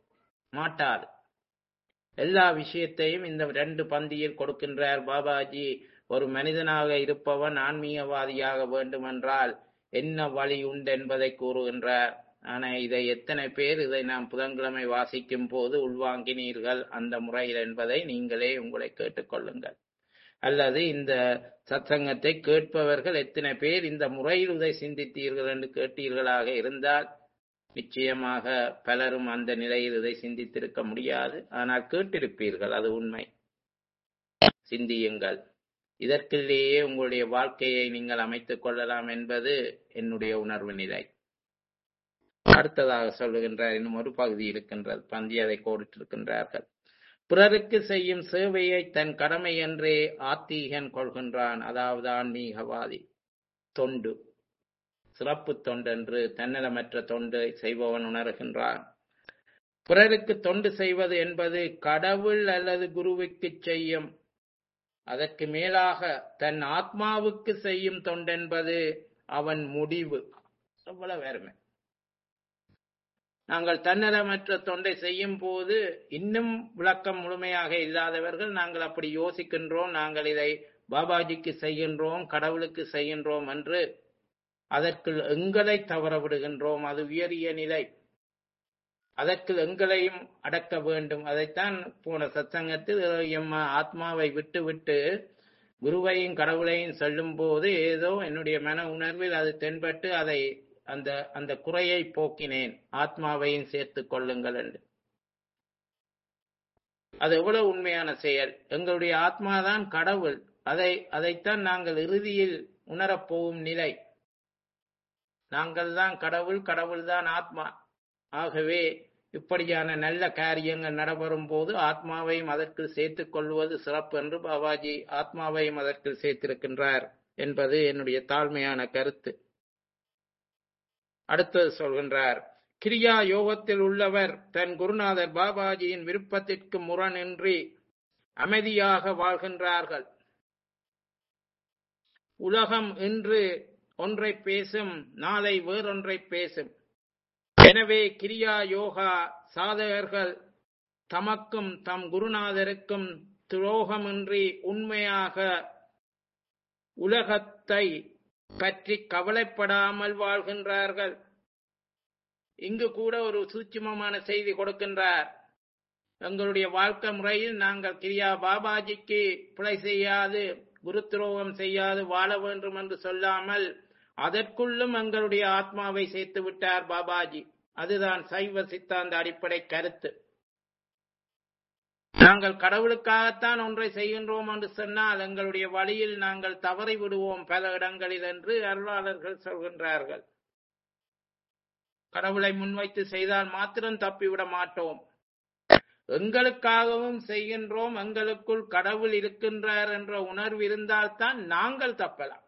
மாட்டாது எல்லா விஷயத்தையும் இந்த ரெண்டு பந்தியில் கொடுக்கின்றார் பாபாஜி ஒரு மனிதனாக இருப்பவன் ஆன்மீகவாதியாக வேண்டுமென்றால் என்ன வழி உண்டு என்பதை கூறுகின்றார் ஆனா இதை எத்தனை பேர் இதை நாம் புதன்கிழமை வாசிக்கும் போது உள்வாங்கினீர்கள் அந்த முறையில் என்பதை நீங்களே உங்களை கேட்டுக்கொள்ளுங்கள் அல்லது இந்த சத்சங்கத்தை கேட்பவர்கள் எத்தனை பேர் இந்த முறையில் இதை சிந்தித்தீர்கள் என்று கேட்டீர்களாக இருந்தால் நிச்சயமாக பலரும் அந்த நிலையில் இதை சிந்தித்திருக்க முடியாது ஆனால் கேட்டிருப்பீர்கள் அது உண்மை சிந்தியுங்கள் இதற்குள்ளேயே உங்களுடைய வாழ்க்கையை நீங்கள் அமைத்துக் கொள்ளலாம் என்பது என்னுடைய உணர்வு நிலை அடுத்ததாக சொல்லுகின்றார் இன்னும் ஒரு பகுதி இருக்கின்றது பந்தி அதை கோடிட்டிருக்கின்றார்கள் பிறருக்கு செய்யும் சேவையை தன் கடமை என்றே ஆத்தீகன் கொள்கின்றான் அதாவது ஆன்மீகவாதி தொண்டு சிறப்பு தொண்டென்று தன்னலமற்ற தொண்டு செய்பவன் உணர்கின்றான் பிறருக்கு தொண்டு செய்வது என்பது கடவுள் அல்லது குருவுக்கு செய்யும் அதற்கு மேலாக தன் ஆத்மாவுக்கு செய்யும் தொண்டென்பது அவன் முடிவு எவ்வளவு வேறுமை நாங்கள் தன்னலமற்ற தொண்டை செய்யும் போது இன்னும் விளக்கம் முழுமையாக இல்லாதவர்கள் நாங்கள் அப்படி யோசிக்கின்றோம் நாங்கள் இதை பாபாஜிக்கு செய்கின்றோம் கடவுளுக்கு செய்கின்றோம் என்று அதற்கு எங்களை தவற விடுகின்றோம் அது உயரிய நிலை அதற்கு எங்களையும் அடக்க வேண்டும் அதைத்தான் போன சத்சங்கத்தில் எம் ஆத்மாவை விட்டு விட்டு குருவையும் கடவுளையும் சொல்லும் போது ஏதோ என்னுடைய மன உணர்வில் அது தென்பட்டு அதை அந்த அந்த குறையை போக்கினேன் ஆத்மாவையும் சேர்த்து கொள்ளுங்கள் என்று அது எவ்வளவு உண்மையான செயல் எங்களுடைய ஆத்மாதான் கடவுள் அதை அதைத்தான் நாங்கள் இறுதியில் உணரப்போகும் நிலை நாங்கள் தான் கடவுள் கடவுள் தான் ஆத்மா ஆகவே இப்படியான நல்ல காரியங்கள் நடைபெறும் போது ஆத்மாவையும் அதற்கு சேர்த்துக் கொள்வது சிறப்பு என்று பாபாஜி ஆத்மாவையும் அதற்கு சேர்த்திருக்கின்றார் என்பது என்னுடைய தாழ்மையான கருத்து அடுத்தது சொல்கின்றார் கிரியா யோகத்தில் உள்ளவர் தன் குருநாதர் பாபாஜியின் விருப்பத்திற்கு முரணின்றி அமைதியாக வாழ்கின்றார்கள் உலகம் இன்று ஒன்றை பேசும் நாளை வேறொன்றை பேசும் எனவே கிரியா யோகா சாதகர்கள் தமக்கும் தம் குருநாதருக்கும் துரோகமின்றி உண்மையாக உலகத்தை பற்றி கவலைப்படாமல் வாழ்கின்றார்கள் இங்கு கூட ஒரு சூட்சுமமான செய்தி கொடுக்கின்றார் எங்களுடைய வாழ்க்கை முறையில் நாங்கள் கிரியா பாபாஜிக்கு பிழை செய்யாது குரு துரோகம் செய்யாது வாழ வேண்டும் என்று சொல்லாமல் அதற்குள்ளும் எங்களுடைய ஆத்மாவை சேர்த்து விட்டார் பாபாஜி அதுதான் சைவ சித்தாந்த அடிப்படை கருத்து நாங்கள் கடவுளுக்காகத்தான் ஒன்றை செய்கின்றோம் என்று சொன்னால் எங்களுடைய வழியில் நாங்கள் தவறி விடுவோம் பல இடங்களில் என்று அருளாளர்கள் சொல்கின்றார்கள் கடவுளை முன்வைத்து செய்தால் மாத்திரம் தப்பிவிட மாட்டோம் எங்களுக்காகவும் செய்கின்றோம் எங்களுக்குள் கடவுள் இருக்கின்றார் என்ற உணர்வு இருந்தால்தான் நாங்கள் தப்பலாம்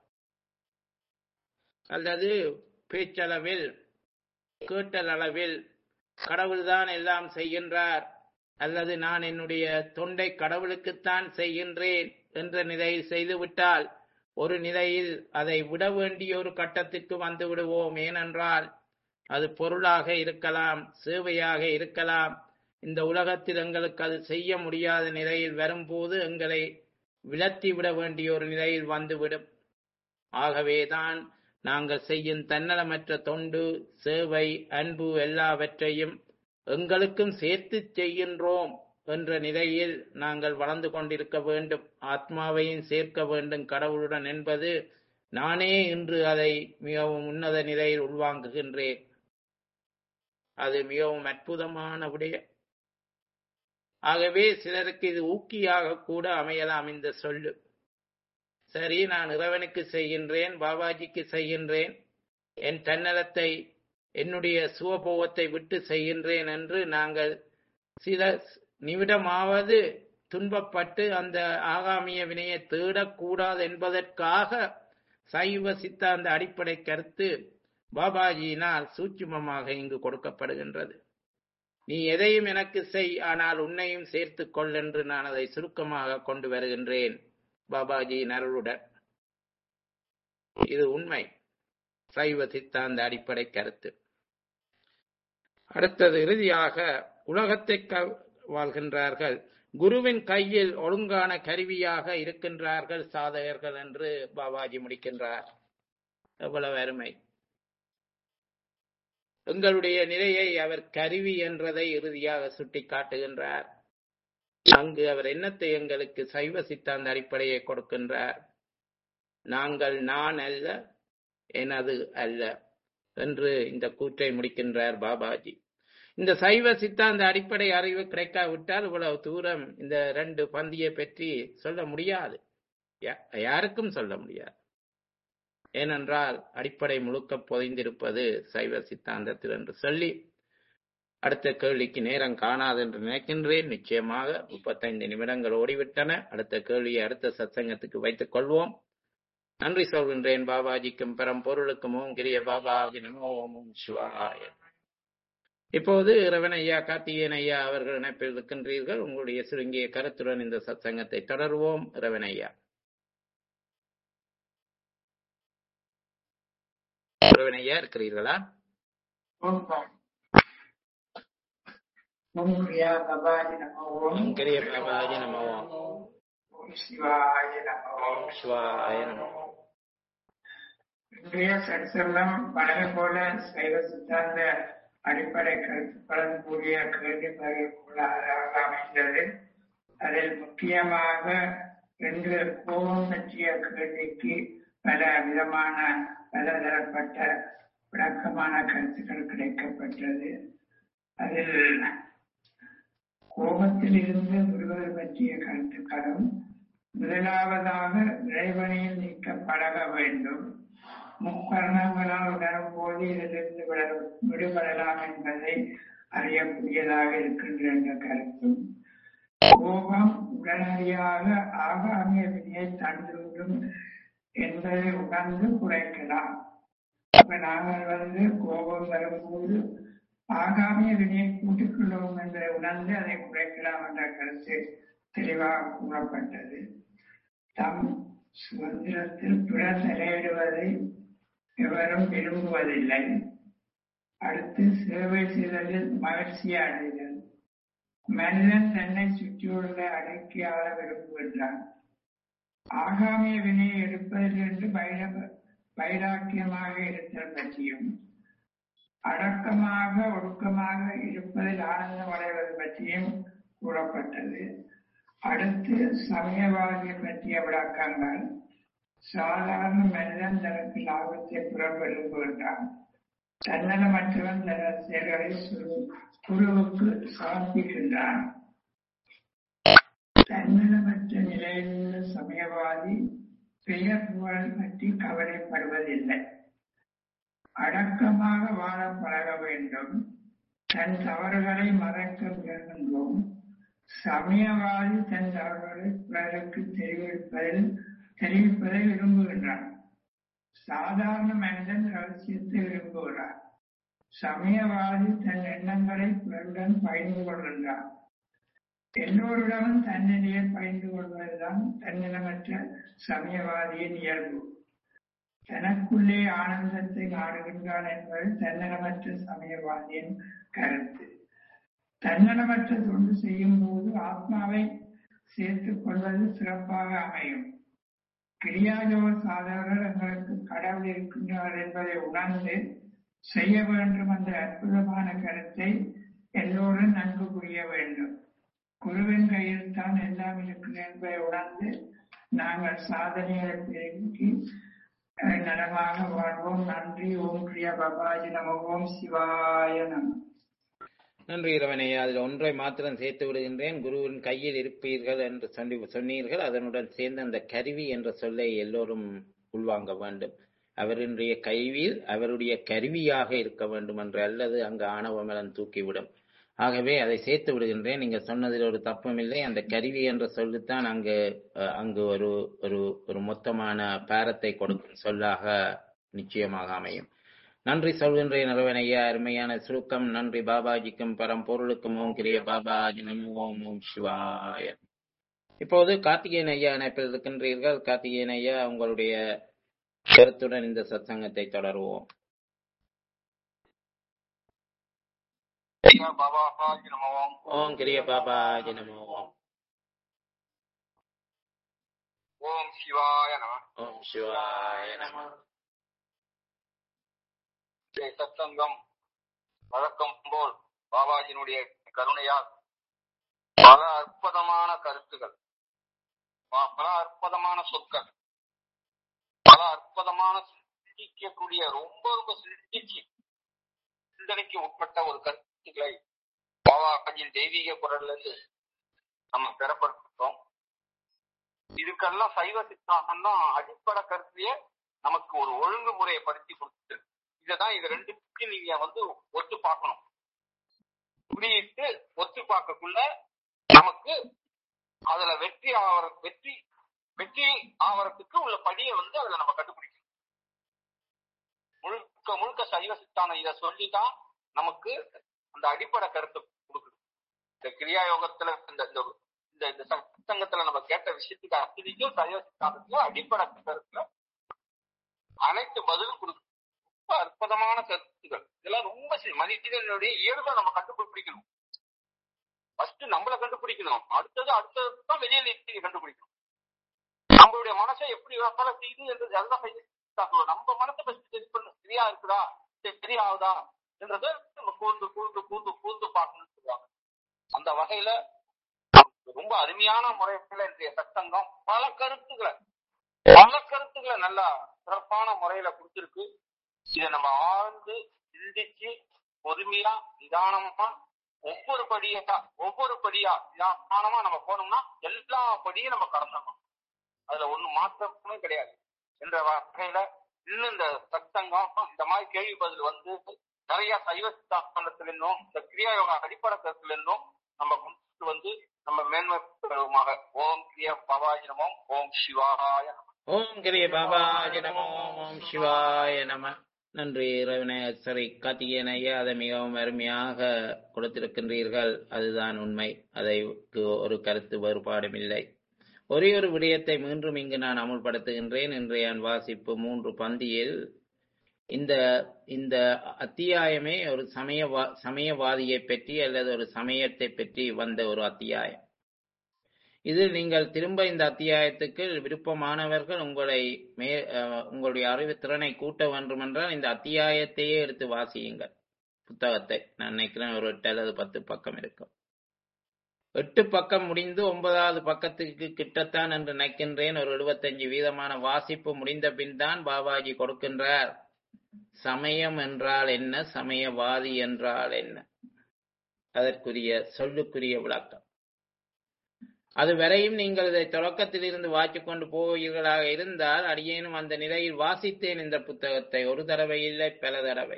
அல்லது பேச்சளவில் கேட்டல் அளவில் கடவுள்தான் எல்லாம் செய்கின்றார் அல்லது நான் என்னுடைய தொண்டை கடவுளுக்குத்தான் செய்கின்றேன் என்ற நிலையில் செய்துவிட்டால் ஒரு நிலையில் அதை விட வேண்டிய ஒரு கட்டத்திற்கு வந்து விடுவோம் ஏனென்றால் அது பொருளாக இருக்கலாம் சேவையாக இருக்கலாம் இந்த உலகத்தில் எங்களுக்கு அது செய்ய முடியாத நிலையில் வரும்போது எங்களை விலத்தி விட வேண்டிய ஒரு நிலையில் வந்துவிடும் ஆகவேதான் நாங்கள் செய்யும் தன்னலமற்ற தொண்டு சேவை அன்பு எல்லாவற்றையும் எங்களுக்கும் சேர்த்து செய்கின்றோம் என்ற நிலையில் நாங்கள் வளர்ந்து கொண்டிருக்க வேண்டும் ஆத்மாவையும் சேர்க்க வேண்டும் கடவுளுடன் என்பது நானே இன்று அதை மிகவும் உன்னத நிலையில் உள்வாங்குகின்றேன் அது மிகவும் அற்புதமான விடயம் ஆகவே சிலருக்கு இது ஊக்கியாக கூட அமையலாம் இந்த சொல்லு சரி நான் இறைவனுக்கு செய்கின்றேன் பாபாஜிக்கு செய்கின்றேன் என் தன்னலத்தை என்னுடைய சுவபோகத்தை விட்டு செய்கின்றேன் என்று நாங்கள் சில நிமிடமாவது துன்பப்பட்டு அந்த ஆகாமிய வினையை தேடக்கூடாது என்பதற்காக சைவ சித்தாந்த அடிப்படை கருத்து பாபாஜியினால் சூட்சுமமாக இங்கு கொடுக்கப்படுகின்றது நீ எதையும் எனக்கு செய் ஆனால் உன்னையும் சேர்த்து கொள் என்று நான் அதை சுருக்கமாக கொண்டு வருகின்றேன் பாபாஜியின் அருளுடன் இது உண்மை சைவ சித்தாந்த அடிப்படை கருத்து அடுத்தது இறுதியாக உலகத்தை க- வாழ்கின்றார்கள் குருவின் கையில் ஒழுங்கான கருவியாக இருக்கின்றார்கள் சாதகர்கள் என்று பாபாஜி முடிக்கின்றார் எவ்வளவு அருமை எங்களுடைய நிலையை அவர் கருவி என்றதை இறுதியாக சுட்டி காட்டுகின்றார் அங்கு அவர் என்னத்தை எங்களுக்கு சைவ சித்தாந்த அடிப்படையை கொடுக்கின்றார் நாங்கள் நான் அல்ல எனது அல்ல என்று இந்த கூற்றை முடிக்கின்றார் பாபாஜி இந்த சைவ சித்தாந்த அடிப்படை அறிவு கிடைக்காவிட்டால் இவ்வளவு தூரம் இந்த ரெண்டு பந்தியை பற்றி சொல்ல முடியாது யா- யாருக்கும் சொல்ல முடியாது ஏனென்றால் அடிப்படை முழுக்க பொதிந்திருப்பது சைவ சித்தாந்தத்தில் என்று சொல்லி அடுத்த கேள்விக்கு நேரம் காணாது என்று நினைக்கின்றேன் நிச்சயமாக முப்பத்தைந்து நிமிடங்கள் ஓடிவிட்டன அடுத்த கேள்வியை அடுத்த சத்சங்கத்துக்கு வைத்துக் கொள்வோம் நன்றி சொல்கின்றேன் பாபாஜிக்கும் பெரும் பொருளுக்கும் ஓம் கிரிய பாபாஜி நமோ ஓம் சிவாய இப்போது இறைவன் ஐயா கார்த்திகேயன் ஐயா அவர்கள் இணைப்பில் இருக்கின்றீர்கள் உங்களுடைய சுருங்கிய கருத்துடன் இந்த சத்சங்கத்தை தொடர்வோம் இறைவன் ஐயா இறைவன் ஐயா இருக்கிறீர்களா ஓம் கிரியா பபாஜி நமோ ஓம் ஓம் கிரிய பாபாஜி நமோ ஓம் சிவாய நமோ ஓம் சிவாய நமோ இன்றைய சற்சங்கம் பழமை போல சைவ சித்தாந்த அடிப்படை கருத்துக்களுடன் கூடிய கேள்வி பதில்களாக அமைந்தது அதில் முக்கியமாக இன்று கோபம் பற்றிய கேள்விக்கு பல விதமான பலதரப்பட்ட விளக்கமான கருத்துக்கள் கிடைக்கப்பட்டது அதில் கோபத்தில் இருந்து விடுவது பற்றிய கருத்துக்களும் முதலாவதாக இறைவனையில் நீக்க பழக வேண்டும் முக்கரணங்களால் உணரும் போது இதிலிருந்து விட- விடுபடலாம் என்பதை அறியக்கூடியதாக இருக்கின்ற என்ற கருத்தும் கோபம் உடனடியாக ஆகாமிய விதியை தந்துவிடும் என்பதை உணர்ந்து குறைக்கலாம் அப்ப நாங்கள் வந்து கோபம் வரும்போது ஆகாமிய வினையை கூட்டிக்கொள்வோம் என்பதை உணர்ந்து அதை குறைக்கலாம் என்ற கருத்து தெளிவாக கூறப்பட்டது தம் சுதந்திரத்தில் பிறர் தலையிடுவதை எவரும் விரும்புவதில்லை அடுத்து சேவை செய்தலில் மகிழ்ச்சி அடைதல் மனிதன் தன்னை சுற்றியுள்ள அடக்கி ஆள விரும்புகின்றான் ஆகாமிய வினையை எடுப்பதிலிருந்து வைர வைராக்கியமாக இருத்தல் பற்றியும் அடக்கமாக ஒடுக்கமாக இருப்பதில் ஆனந்தம் அடைவது பற்றியும் கூறப்பட்டது அடுத்து சமயவாதியை பற்றிய விளக்கங்கள் சாதாரண மனிதன் தனக்கு லாபத்தை புற விரும்புகின்றான் தன்னலமற்றவன் தன செயல்களை சுரு- குருவுக்கு சமர்ப்பிக்கின்றான் தன்னலமற்ற நிலையில் உள்ள சமயவாதி பெயர் புகழ் பற்றி கவலைப்படுவதில்லை அடக்கமாக வாழ பழக வேண்டும் தன் தவறுகளை மறைக்க முயல்கின்றோம் சமயவாதி தன் தவறுகளை பிறருக்கு தெரிவிப்பதில் தெரிவிப்பதை விரும்புகின்றான் சாதாரண மனிதன் ரகசியத்தை விரும்புகிறார் சமயவாதி தன் எண்ணங்களை பிறருடன் பகிர்ந்து கொள்கின்றான் எல்லோரிடமும் தன்னிலையை பகிர்ந்து கொள்வதுதான் தன்னிலமற்ற சமயவாதியின் இயல்பு தனக்குள்ளே ஆனந்தத்தை நாடுகின்றான் என்பது தன்னலமற்ற சமயவாதியின் கருத்து தன்னலமற்ற தொண்டு செய்யும் போது ஆத்மாவை சேர்த்துக் கொள்வது சிறப்பாக அமையும் கிரியாயோக சாதகர்கள் எங்களுக்கு கடவுள் இருக்கின்றார் என்பதை உணர்ந்து செய்ய வேண்டும் என்ற அற்புதமான கருத்தை எல்லோரும் நன்கு புரிய வேண்டும் குருவின் கையில் தான் எல்லாம் இருக்கிறது என்பதை உணர்ந்து நாங்கள் சாதனைகளை பெருக்கி அஹ், நலமாக வாழ்வோம் நன்றி ஓம் பிரியா பாபாஜி நம ஓம் சிவாய நம நன்றி இரவனையா அதில் ஒன்றை மாத்திரம் சேர்த்து விடுகின்றேன் குருவின் கையில் இருப்பீர்கள் என்று சொல்லி சொன்னீர்கள் அதனுடன் சேர்ந்த அந்த கருவி என்ற சொல்லை எல்லோரும் உள்வாங்க வேண்டும் அவருடைய கைவில் அவருடைய கருவியாக இருக்க வேண்டும் என்று அல்லது அங்கு ஆணவமலம் தூக்கிவிடும் ஆகவே அதை சேர்த்து விடுகின்றேன் நீங்க சொன்னதில் ஒரு தப்பும் இல்லை அந்த கருவி என்ற சொல்லுத்தான் அங்கு அஹ், அங்கு ஒரு ஒரு ஒரு மொத்தமான பாரத்தை கொடுக்கும் சொல்லாக நிச்சயமாக அமையும் நன்றி சொல்கின்றேன் நிறுவன ஐயா அருமையான சுருக்கம் நன்றி பாபாஜிக்கும் பரம்பொருளுக்கும் ஓம் கிரிய பாபாஜி நமோ ஓம் ஓம் சிவாய இப்போது கார்த்திகேயன் ஐயா இணைப்பில் இருக்கின்றீர்கள் கார்த்திகேயன் ஐயா உங்களுடைய கருத்துடன் இந்த சத்சங்கத்தை தொடருவோம் கிரியா பாபாஜி நம ஓம் ஓம் கிரிய பாபாஜி நமோ ஓம் ஓம் சிவாய நம ஓம் சிவாய நம ஸ்ரீ சத்சங்கம் வழக்கம் போல் பாபாஜியினுடைய கருணையால் பல அற்புதமான கருத்துகள் ப- பல அற்புதமான சொற்கள் பல அற்புதமான சிந்திக்கக்கூடிய ரொம்ப ரொம்ப சிந்திச்சு சிந்தனைக்கு உட்பட்ட ஒரு கருத்துக்களை பாபாஜியின் தெய்வீக குரல்ல இருந்து நம்ம பெறப்பட்டிருக்கோம் இதுக்கெல்லாம் சைவ சித்தாந்தம் தான் அடிப்படை கருத்தையே நமக்கு ஒரு ஒழுங்குமுறையை படுத்தி கொடுத்து இததான் இது ரெண்டுக்கும் நீங்க வந்து ஒத்து பார்க்கணும் புரியிட்டு ஒத்து பார்க்கக்குள்ள நமக்கு அதுல வெற்றி ஆவற வெற்றி வெற்றி ஆவறதுக்கு உள்ள படியை வந்து அதுல நம்ம கண்டுபிடிக்கணும் முழுக்க முழுக்க சைவ சித்தாந்தம் இதை சொல்லிதான் நமக்கு அந்த அடிப்படை கருத்தை கொடுக்குது இந்த கிரியா யோகத்துல இந்த இந்த இந்த இந்த சங்கத்துல நம்ம கேட்ட விஷயத்துக்கு அத்தனைக்கும் சைவ சித்தாந்தத்துல அடிப்படை கருத்துல அனைத்து பதிலும் கொடுக்கும் ரொம்ப அற்புதமான கருத்துக்கள் இதெல்லாம் ரொம்ப சி- மனிதனுடைய இயல்பை நம்ம கண்டுபிடிக்கணும் ஃபர்ஸ்ட் நம்மள கண்டுபிடிக்கணும் அடுத்தது அடுத்தது தான் வெளியில இருந்து கண்டுபிடிக்கணும் நம்மளுடைய மனசை எப்படி வேலை செய்யுது என்று எல்லாம் செய்ய நம்ம மனசை ஃபர்ஸ்ட் செக் பண்ணு சரியா இருக்குதா சரி, சரியா ஆகுதா என்றத நம்ம கூர்ந்து கூர்ந்து கூர்ந்து கூர்ந்து பார்க்கணும்னு சொல்லுவாங்க அந்த வகையில ரொம்ப அருமையான முறையில இன்றைய சத்தங்கம் பல கருத்துக்களை பல கருத்துக்களை நல்லா சிறப்பான முறையில கொடுத்திருக்கு இதை நம்ம ஆழ்ந்து சிந்திச்சு பொறுமையா நிதானமா ஒவ்வொரு படியா ஒவ்வொரு படியா நிதானமா நம்ம போனோம்னா எல்லா படியும் நம்ம கடந்துடணும் அதுல ஒண்ணு மாற்றமே கிடையாது என்ற வகையில இன்னும் இந்த சத்தங்கம் இந்த மாதிரி கேள்வி பதில் வந்து நிறைய சைவ சித்தாந்தத்திலிருந்தும் இந்த கிரியா யோகா அடிப்படை கருத்திலிருந்தும் நம்ம கொண்டு வந்து நம்ம மேன்மை பெறுவோமாக ஓம் கிரியா பவாஜி நமோம் ஓம் சிவாய நமः. ஓம் கிரிய பாபாஜி நமோ ஓம் சிவாய நம நன்றி ரவிநாயகரி கார்த்திகேயன் ஐயா அதை மிகவும் அருமையாக கொடுத்திருக்கின்றீர்கள் அதுதான் உண்மை அதைக்கு ஒரு கருத்து வேறுபாடும் இல்லை ஒரே ஒரு விடயத்தை மீண்டும் இங்கு நான் அமுல்படுத்துகின்றேன் இன்றைய வாசிப்பு மூன்று பந்தியில் இந்த இந்த அத்தியாயமே ஒரு சமயவா சமயவாதியை பற்றி அல்லது ஒரு சமயத்தை பற்றி வந்த ஒரு அத்தியாயம் இதில் நீங்கள் திரும்ப இந்த அத்தியாயத்துக்கு விருப்பமானவர்கள் உங்களை மே அஹ், உங்களுடைய அறிவு திறனை கூட்ட வேண்டுமென்றால் இந்த அத்தியாயத்தையே எடுத்து வாசியுங்கள் புத்தகத்தை நான் நினைக்கிறேன் ஒரு எட்டு அல்லது பத்து பக்கம் இருக்கும் எட்டு பக்கம் முடிந்து ஒன்பதாவது பக்கத்துக்கு கிட்டத்தான் என்று நினைக்கின்றேன் ஒரு எழுபத்தஞ்சு வீதமான வாசிப்பு முடிந்த பின் தான் பாபாஜி கொடுக்கின்றார் சமயம் என்றால் என்ன சமயவாதி என்றால் என்ன அதற்குரிய சொல்லுக்குரிய விளக்கம் அது வரையும் நீங்கள் இதை தொடக்கத்திலிருந்து வாசிக் கொண்டு போவீர்களாக இருந்தால் அடியேனும் அந்த நிலையில் வாசித்தேன் இந்த புத்தகத்தை ஒரு தடவை இல்லை பல தடவை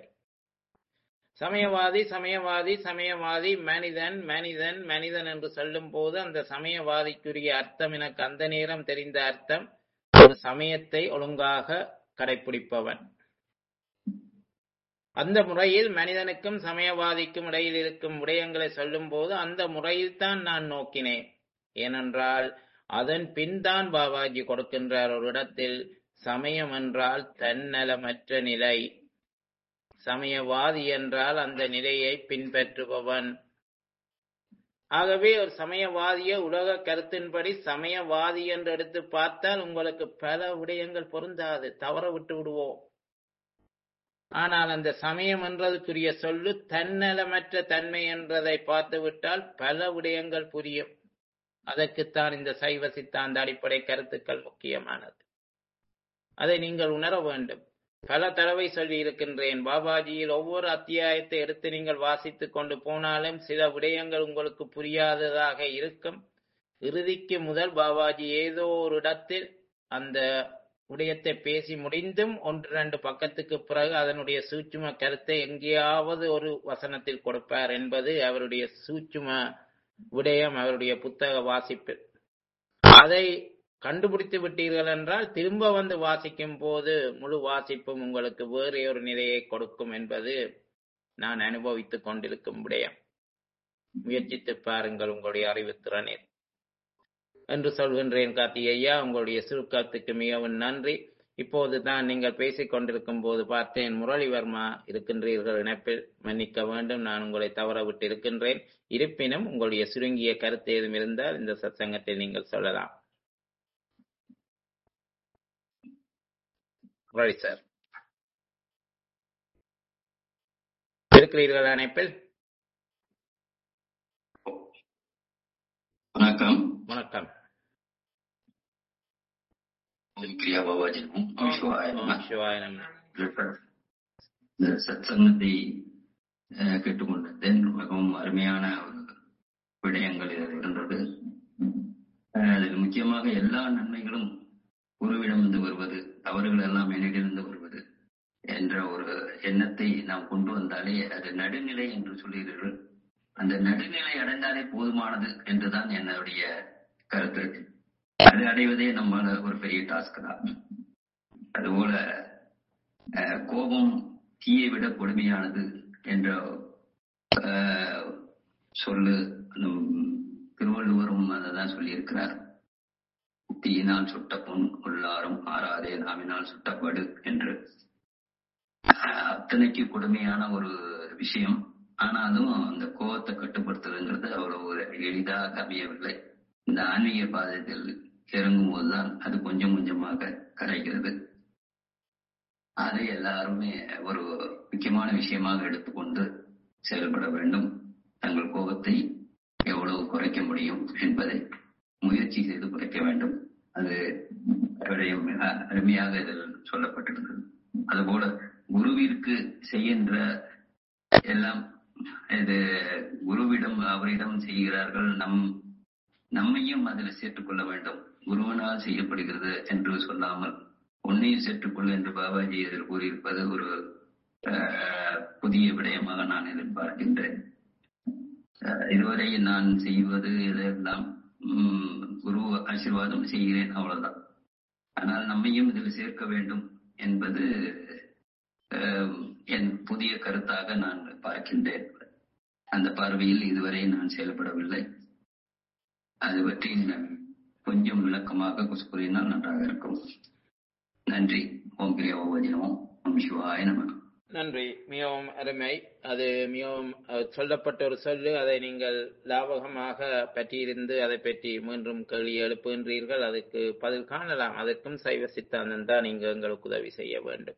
சமயவாதி சமயவாதி சமயவாதி மனிதன் மனிதன் மனிதன் என்று சொல்லும் போது அந்த சமயவாதிக்குரிய அர்த்தம் எனக்கு அந்த நேரம் தெரிந்த அர்த்தம் ஒரு சமயத்தை ஒழுங்காக கடைபிடிப்பவன் அந்த முறையில் மனிதனுக்கும் சமயவாதிக்கும் இடையில் இருக்கும் விடயங்களை சொல்லும் போது அந்த முறையில் தான் நான் நோக்கினேன் ஏனென்றால் அதன் பின் தான் பாபாஜி கொடுக்கின்றார் ஒரு இடத்தில் சமயம் என்றால் தன்னலமற்ற நிலை சமயவாதி என்றால் அந்த நிலையை பின்பற்றுபவன் ஆகவே ஒரு சமயவாதிய உலக கருத்தின்படி சமயவாதி என்று எடுத்து பார்த்தால் உங்களுக்கு பல விடயங்கள் பொருந்தாது தவற விட்டு விடுவோம் ஆனால் அந்த சமயம் என்றதுக்குரிய சொல்லு தன்னலமற்ற தன்மை என்றதை பார்த்து விட்டால் பல விடயங்கள் புரியும் அதற்குத்தான் இந்த சைவ சித்தாந்த அடிப்படை கருத்துக்கள் முக்கியமானது அதை நீங்கள் உணர வேண்டும் பல தடவை சொல்லி இருக்கின்றேன் பாபாஜியில் ஒவ்வொரு அத்தியாயத்தை எடுத்து நீங்கள் வாசித்துக் கொண்டு போனாலும் சில விடயங்கள் உங்களுக்கு புரியாததாக இருக்கும் இறுதிக்கு முதல் பாபாஜி ஏதோ ஒரு இடத்தில் அந்த விடயத்தை பேசி முடிந்தும் ஒன்று ரெண்டு பக்கத்துக்கு பிறகு அதனுடைய சூட்சும கருத்தை எங்கேயாவது ஒரு வசனத்தில் கொடுப்பார் என்பது அவருடைய சூட்சும விடயம் அவருடைய புத்தக வாசிப்பில் அதை கண்டுபிடித்து விட்டீர்கள் என்றால் திரும்ப வந்து வாசிக்கும் போது முழு வாசிப்பும் உங்களுக்கு வேறு ஒரு நிலையை கொடுக்கும் என்பது நான் அனுபவித்துக் கொண்டிருக்கும் விடயம் முயற்சித்து பாருங்கள் உங்களுடைய அறிவுத்திறனில் என்று சொல்கின்றேன் கார்த்திகையா உங்களுடைய சுருக்கத்துக்கு மிகவும் நன்றி இப்போது தான் நீங்கள் பேசிக் கொண்டிருக்கும் போது பார்த்தேன் முரளிவர்மா இருக்கின்றீர்கள் இணைப்பில் மன்னிக்க வேண்டும் நான் உங்களை தவற விட்டு இருக்கின்றேன் இருப்பினும் உங்களுடைய சுருங்கிய கருத்து ஏதும் இருந்தால் இந்த சத்சங்கத்தை நீங்கள் சொல்லலாம் முரளி சார் இருக்கிறீர்கள் இணைப்பில் வணக்கம் வணக்கம் கிரியா பாபாஜினும் சிவாய நம. ஓம் சிவாய நம இந்த சத்சங்கத்தை அஹ், கேட்டுக்கொண்டிருந்தேன் மிகவும் அருமையான ஒரு விடயங்கள் இதில் இருந்தது அஹ், அதில் முக்கியமாக எல்லா நன்மைகளும் குருவிடமிருந்து வருவது தவறுகள் எல்லாம் என்னிடமிருந்து வருவது என்ற ஒரு எண்ணத்தை நாம் கொண்டு வந்தாலே அது நடுநிலை என்று சொல்கிறீர்கள் அந்த நடுநிலை அடைந்தாலே போதுமானது என்றுதான் என்னுடைய கருத்து அது அடைவதே நம்மால ஒரு பெரிய டாஸ்க் தான் அதுபோல அஹ், கோபம் தீயை விட கொடுமையானது என்ற அஹ், சொல்லு நம் திருவள்ளுவரும் அதைதான் சொல்லியிருக்கிறார் தீயினால் சுட்ட பொன் உள்ளாரும் ஆறாதே நாவினால் சுட்டப்படு என்று அஹ், அத்தனைக்கு கொடுமையான ஒரு விஷயம் ஆனாலும் அந்த கோபத்தை கட்டுப்படுத்துறதுங்கிறது அவ்வளவு ஒரு எளிதாக அமையவில்லை இந்த ஆன்மீக பாதத்தில் இறங்கும் போதுதான் அது கொஞ்சம் கொஞ்சமாக கரைகிறது அதை எல்லாருமே ஒரு முக்கியமான விஷயமாக எடுத்துக்கொண்டு செயல்பட வேண்டும் தங்கள் கோபத்தை எவ்வளவு குறைக்க முடியும் என்பதை முயற்சி செய்து குறைக்க வேண்டும் அது விடயம் மிக அருமையாக இதில் சொல்லப்பட்டிருந்தது அதுபோல குருவிற்கு செய்கின்ற எல்லாம் இது குருவிடம் அவரிடம் செய்கிறார்கள் நம் நம்மையும் அதில் சேர்த்துக் கொள்ள வேண்டும் குருவனால் செய்யப்படுகிறது என்று சொல்லாமல் உன்னையும் சேர்த்துக்கொள் என்று பாபாஜி இதில் கூறியிருப்பது ஒரு அஹ், புதிய விடயமாக நான் எதிர்பார்க்கின்றேன் அஹ், இதுவரை நான் செய்வது இதெல்லாம் உம், குரு ஆசீர்வாதம் செய்கிறேன் அவ்வளவுதான் ஆனால் நம்மையும் இதில் சேர்க்க வேண்டும் என்பது அஹ், என் புதிய கருத்தாக நான் பார்க்கின்றேன் அந்த பார்வையில் இதுவரை நான் செயல்படவில்லை அது பற்றி நான் கொஞ்சம் விளக்கமாக கூறினால் நன்றாக இருக்கும் நன்றி ஓம் கிரியா ஓவதினோம் ஓம் சிவாய நம நன்றி மிகவும் அருமை அது மிகவும் அஹ், சொல்லப்பட்ட ஒரு சொல்லு அதை நீங்கள் லாபகமாக பற்றியிருந்து அதை பற்றி மீண்டும் கேள்வி எழுப்புகின்றீர்கள் அதுக்கு பதில் காணலாம் அதற்கும் சைவ சித்தாந்தம் தான் நீங்க எங்களுக்கு உதவி செய்ய வேண்டும்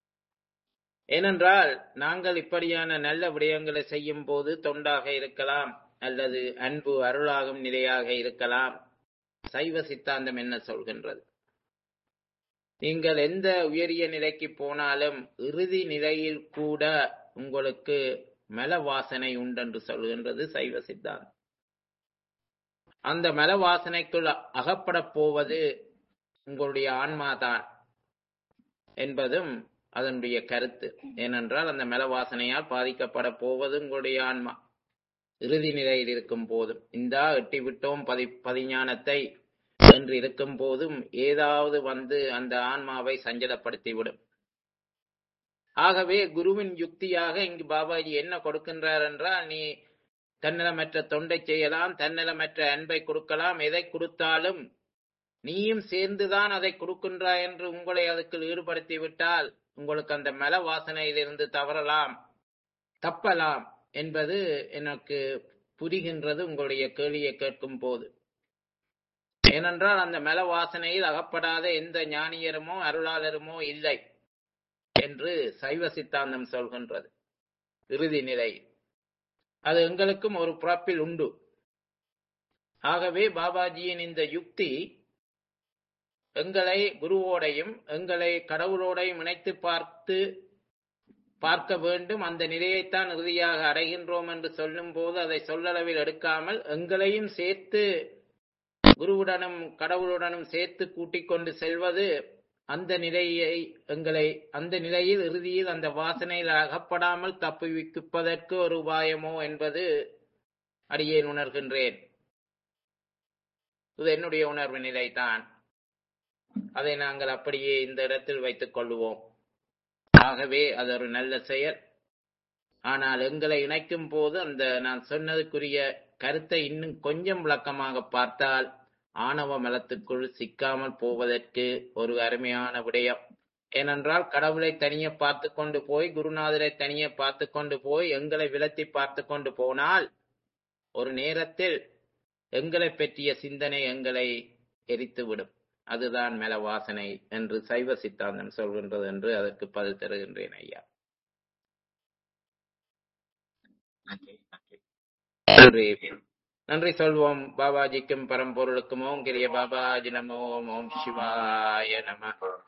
ஏனென்றால் நாங்கள் இப்படியான நல்ல விடயங்களை செய்யும் போது தொண்டாக இருக்கலாம் அல்லது அன்பு அருளாகும் நிலையாக இருக்கலாம் சைவ சித்தாந்தம் என்ன சொல்கின்றது நீங்கள் எந்த உயரிய நிலைக்கு போனாலும் இறுதி நிலையில் கூட உங்களுக்கு மல வாசனை உண்டென்று சொல்கின்றது சைவ சித்தாந்தம் அந்த மல வாசனைக்குள் அகப்பட போவது உங்களுடைய ஆன்மாதான் என்பதும் அதனுடைய கருத்து ஏனென்றால் அந்த மல வாசனையால் பாதிக்கப்பட போவது உங்களுடைய ஆன்மா இறுதி நிலையில் இருக்கும் போதும் இந்தா எட்டி விட்டோம் பதி பதிஞானத்தை என்று இருக்கும் போதும் ஏதாவது வந்து அந்த ஆன்மாவை சஞ்சலப்படுத்திவிடும் ஆகவே குருவின் யுக்தியாக இங்கு பாபாஜி என்ன கொடுக்கின்றார் என்றால் நீ தன்னலமற்ற தொண்டை செய்யலாம் தன்னலமற்ற அன்பை கொடுக்கலாம் எதை கொடுத்தாலும் நீயும் சேர்ந்துதான் அதை கொடுக்கின்றாய் என்று உங்களை அதுக்குள் ஈடுபடுத்தி விட்டால் உங்களுக்கு அந்த மல வாசனையிலிருந்து தவறலாம் தப்பலாம் என்பது எனக்கு புரிகின்றது உங்களுடைய கேள்வியை கேட்கும் போது ஏனென்றால் அந்த மல வாசனையில் அகப்படாத எந்த ஞானியருமோ அருளாளருமோ இல்லை என்று சைவ சித்தாந்தம் சொல்கின்றது இறுதி நிலை அது எங்களுக்கும் ஒரு பிறப்பில் உண்டு ஆகவே பாபாஜியின் இந்த யுக்தி எங்களை குருவோடையும் எங்களை கடவுளோடையும் இணைத்து பார்த்து பார்க்க வேண்டும் அந்த நிலையைத்தான் இறுதியாக அடைகின்றோம் என்று சொல்லும் போது அதை சொல்லளவில் எடுக்காமல் எங்களையும் சேர்த்து குருவுடனும் கடவுளுடனும் சேர்த்து கூட்டிக் கொண்டு செல்வது அந்த நிலையை எங்களை அந்த நிலையில் இறுதியில் அந்த வாசனையில் அகப்படாமல் தப்புவிப்பதற்கு ஒரு உபாயமோ என்பது அடியேன் உணர்கின்றேன் இது என்னுடைய உணர்வு நிலைதான் அதை நாங்கள் அப்படியே இந்த இடத்தில் வைத்துக் கொள்வோம் ஆகவே அது ஒரு நல்ல செயல் ஆனால் எங்களை இணைக்கும் போது அந்த நான் சொன்னதுக்குரிய கருத்தை இன்னும் கொஞ்சம் விளக்கமாக பார்த்தால் ஆணவ மலத்துக்குள் சிக்காமல் போவதற்கு ஒரு அருமையான விடயம் ஏனென்றால் கடவுளை தனியே பார்த்து கொண்டு போய் குருநாதரை தனியே பார்த்து கொண்டு போய் எங்களை விலத்தி பார்த்து கொண்டு போனால் ஒரு நேரத்தில் எங்களை பற்றிய சிந்தனை எங்களை எரித்துவிடும் அதுதான் மல வாசனை என்று சைவ சித்தாந்தம் சொல்கின்றது என்று அதற்கு பதில் தருகின்றேன் ஐயா நன்றி நன்றி நன்றி நன்றி சொல்வோம் பாபாஜிக்கும் பரம்பொருளுக்கும் ஓம் கிரிய பாபாஜி நமோ ஓம் ஓம் சிவாய நம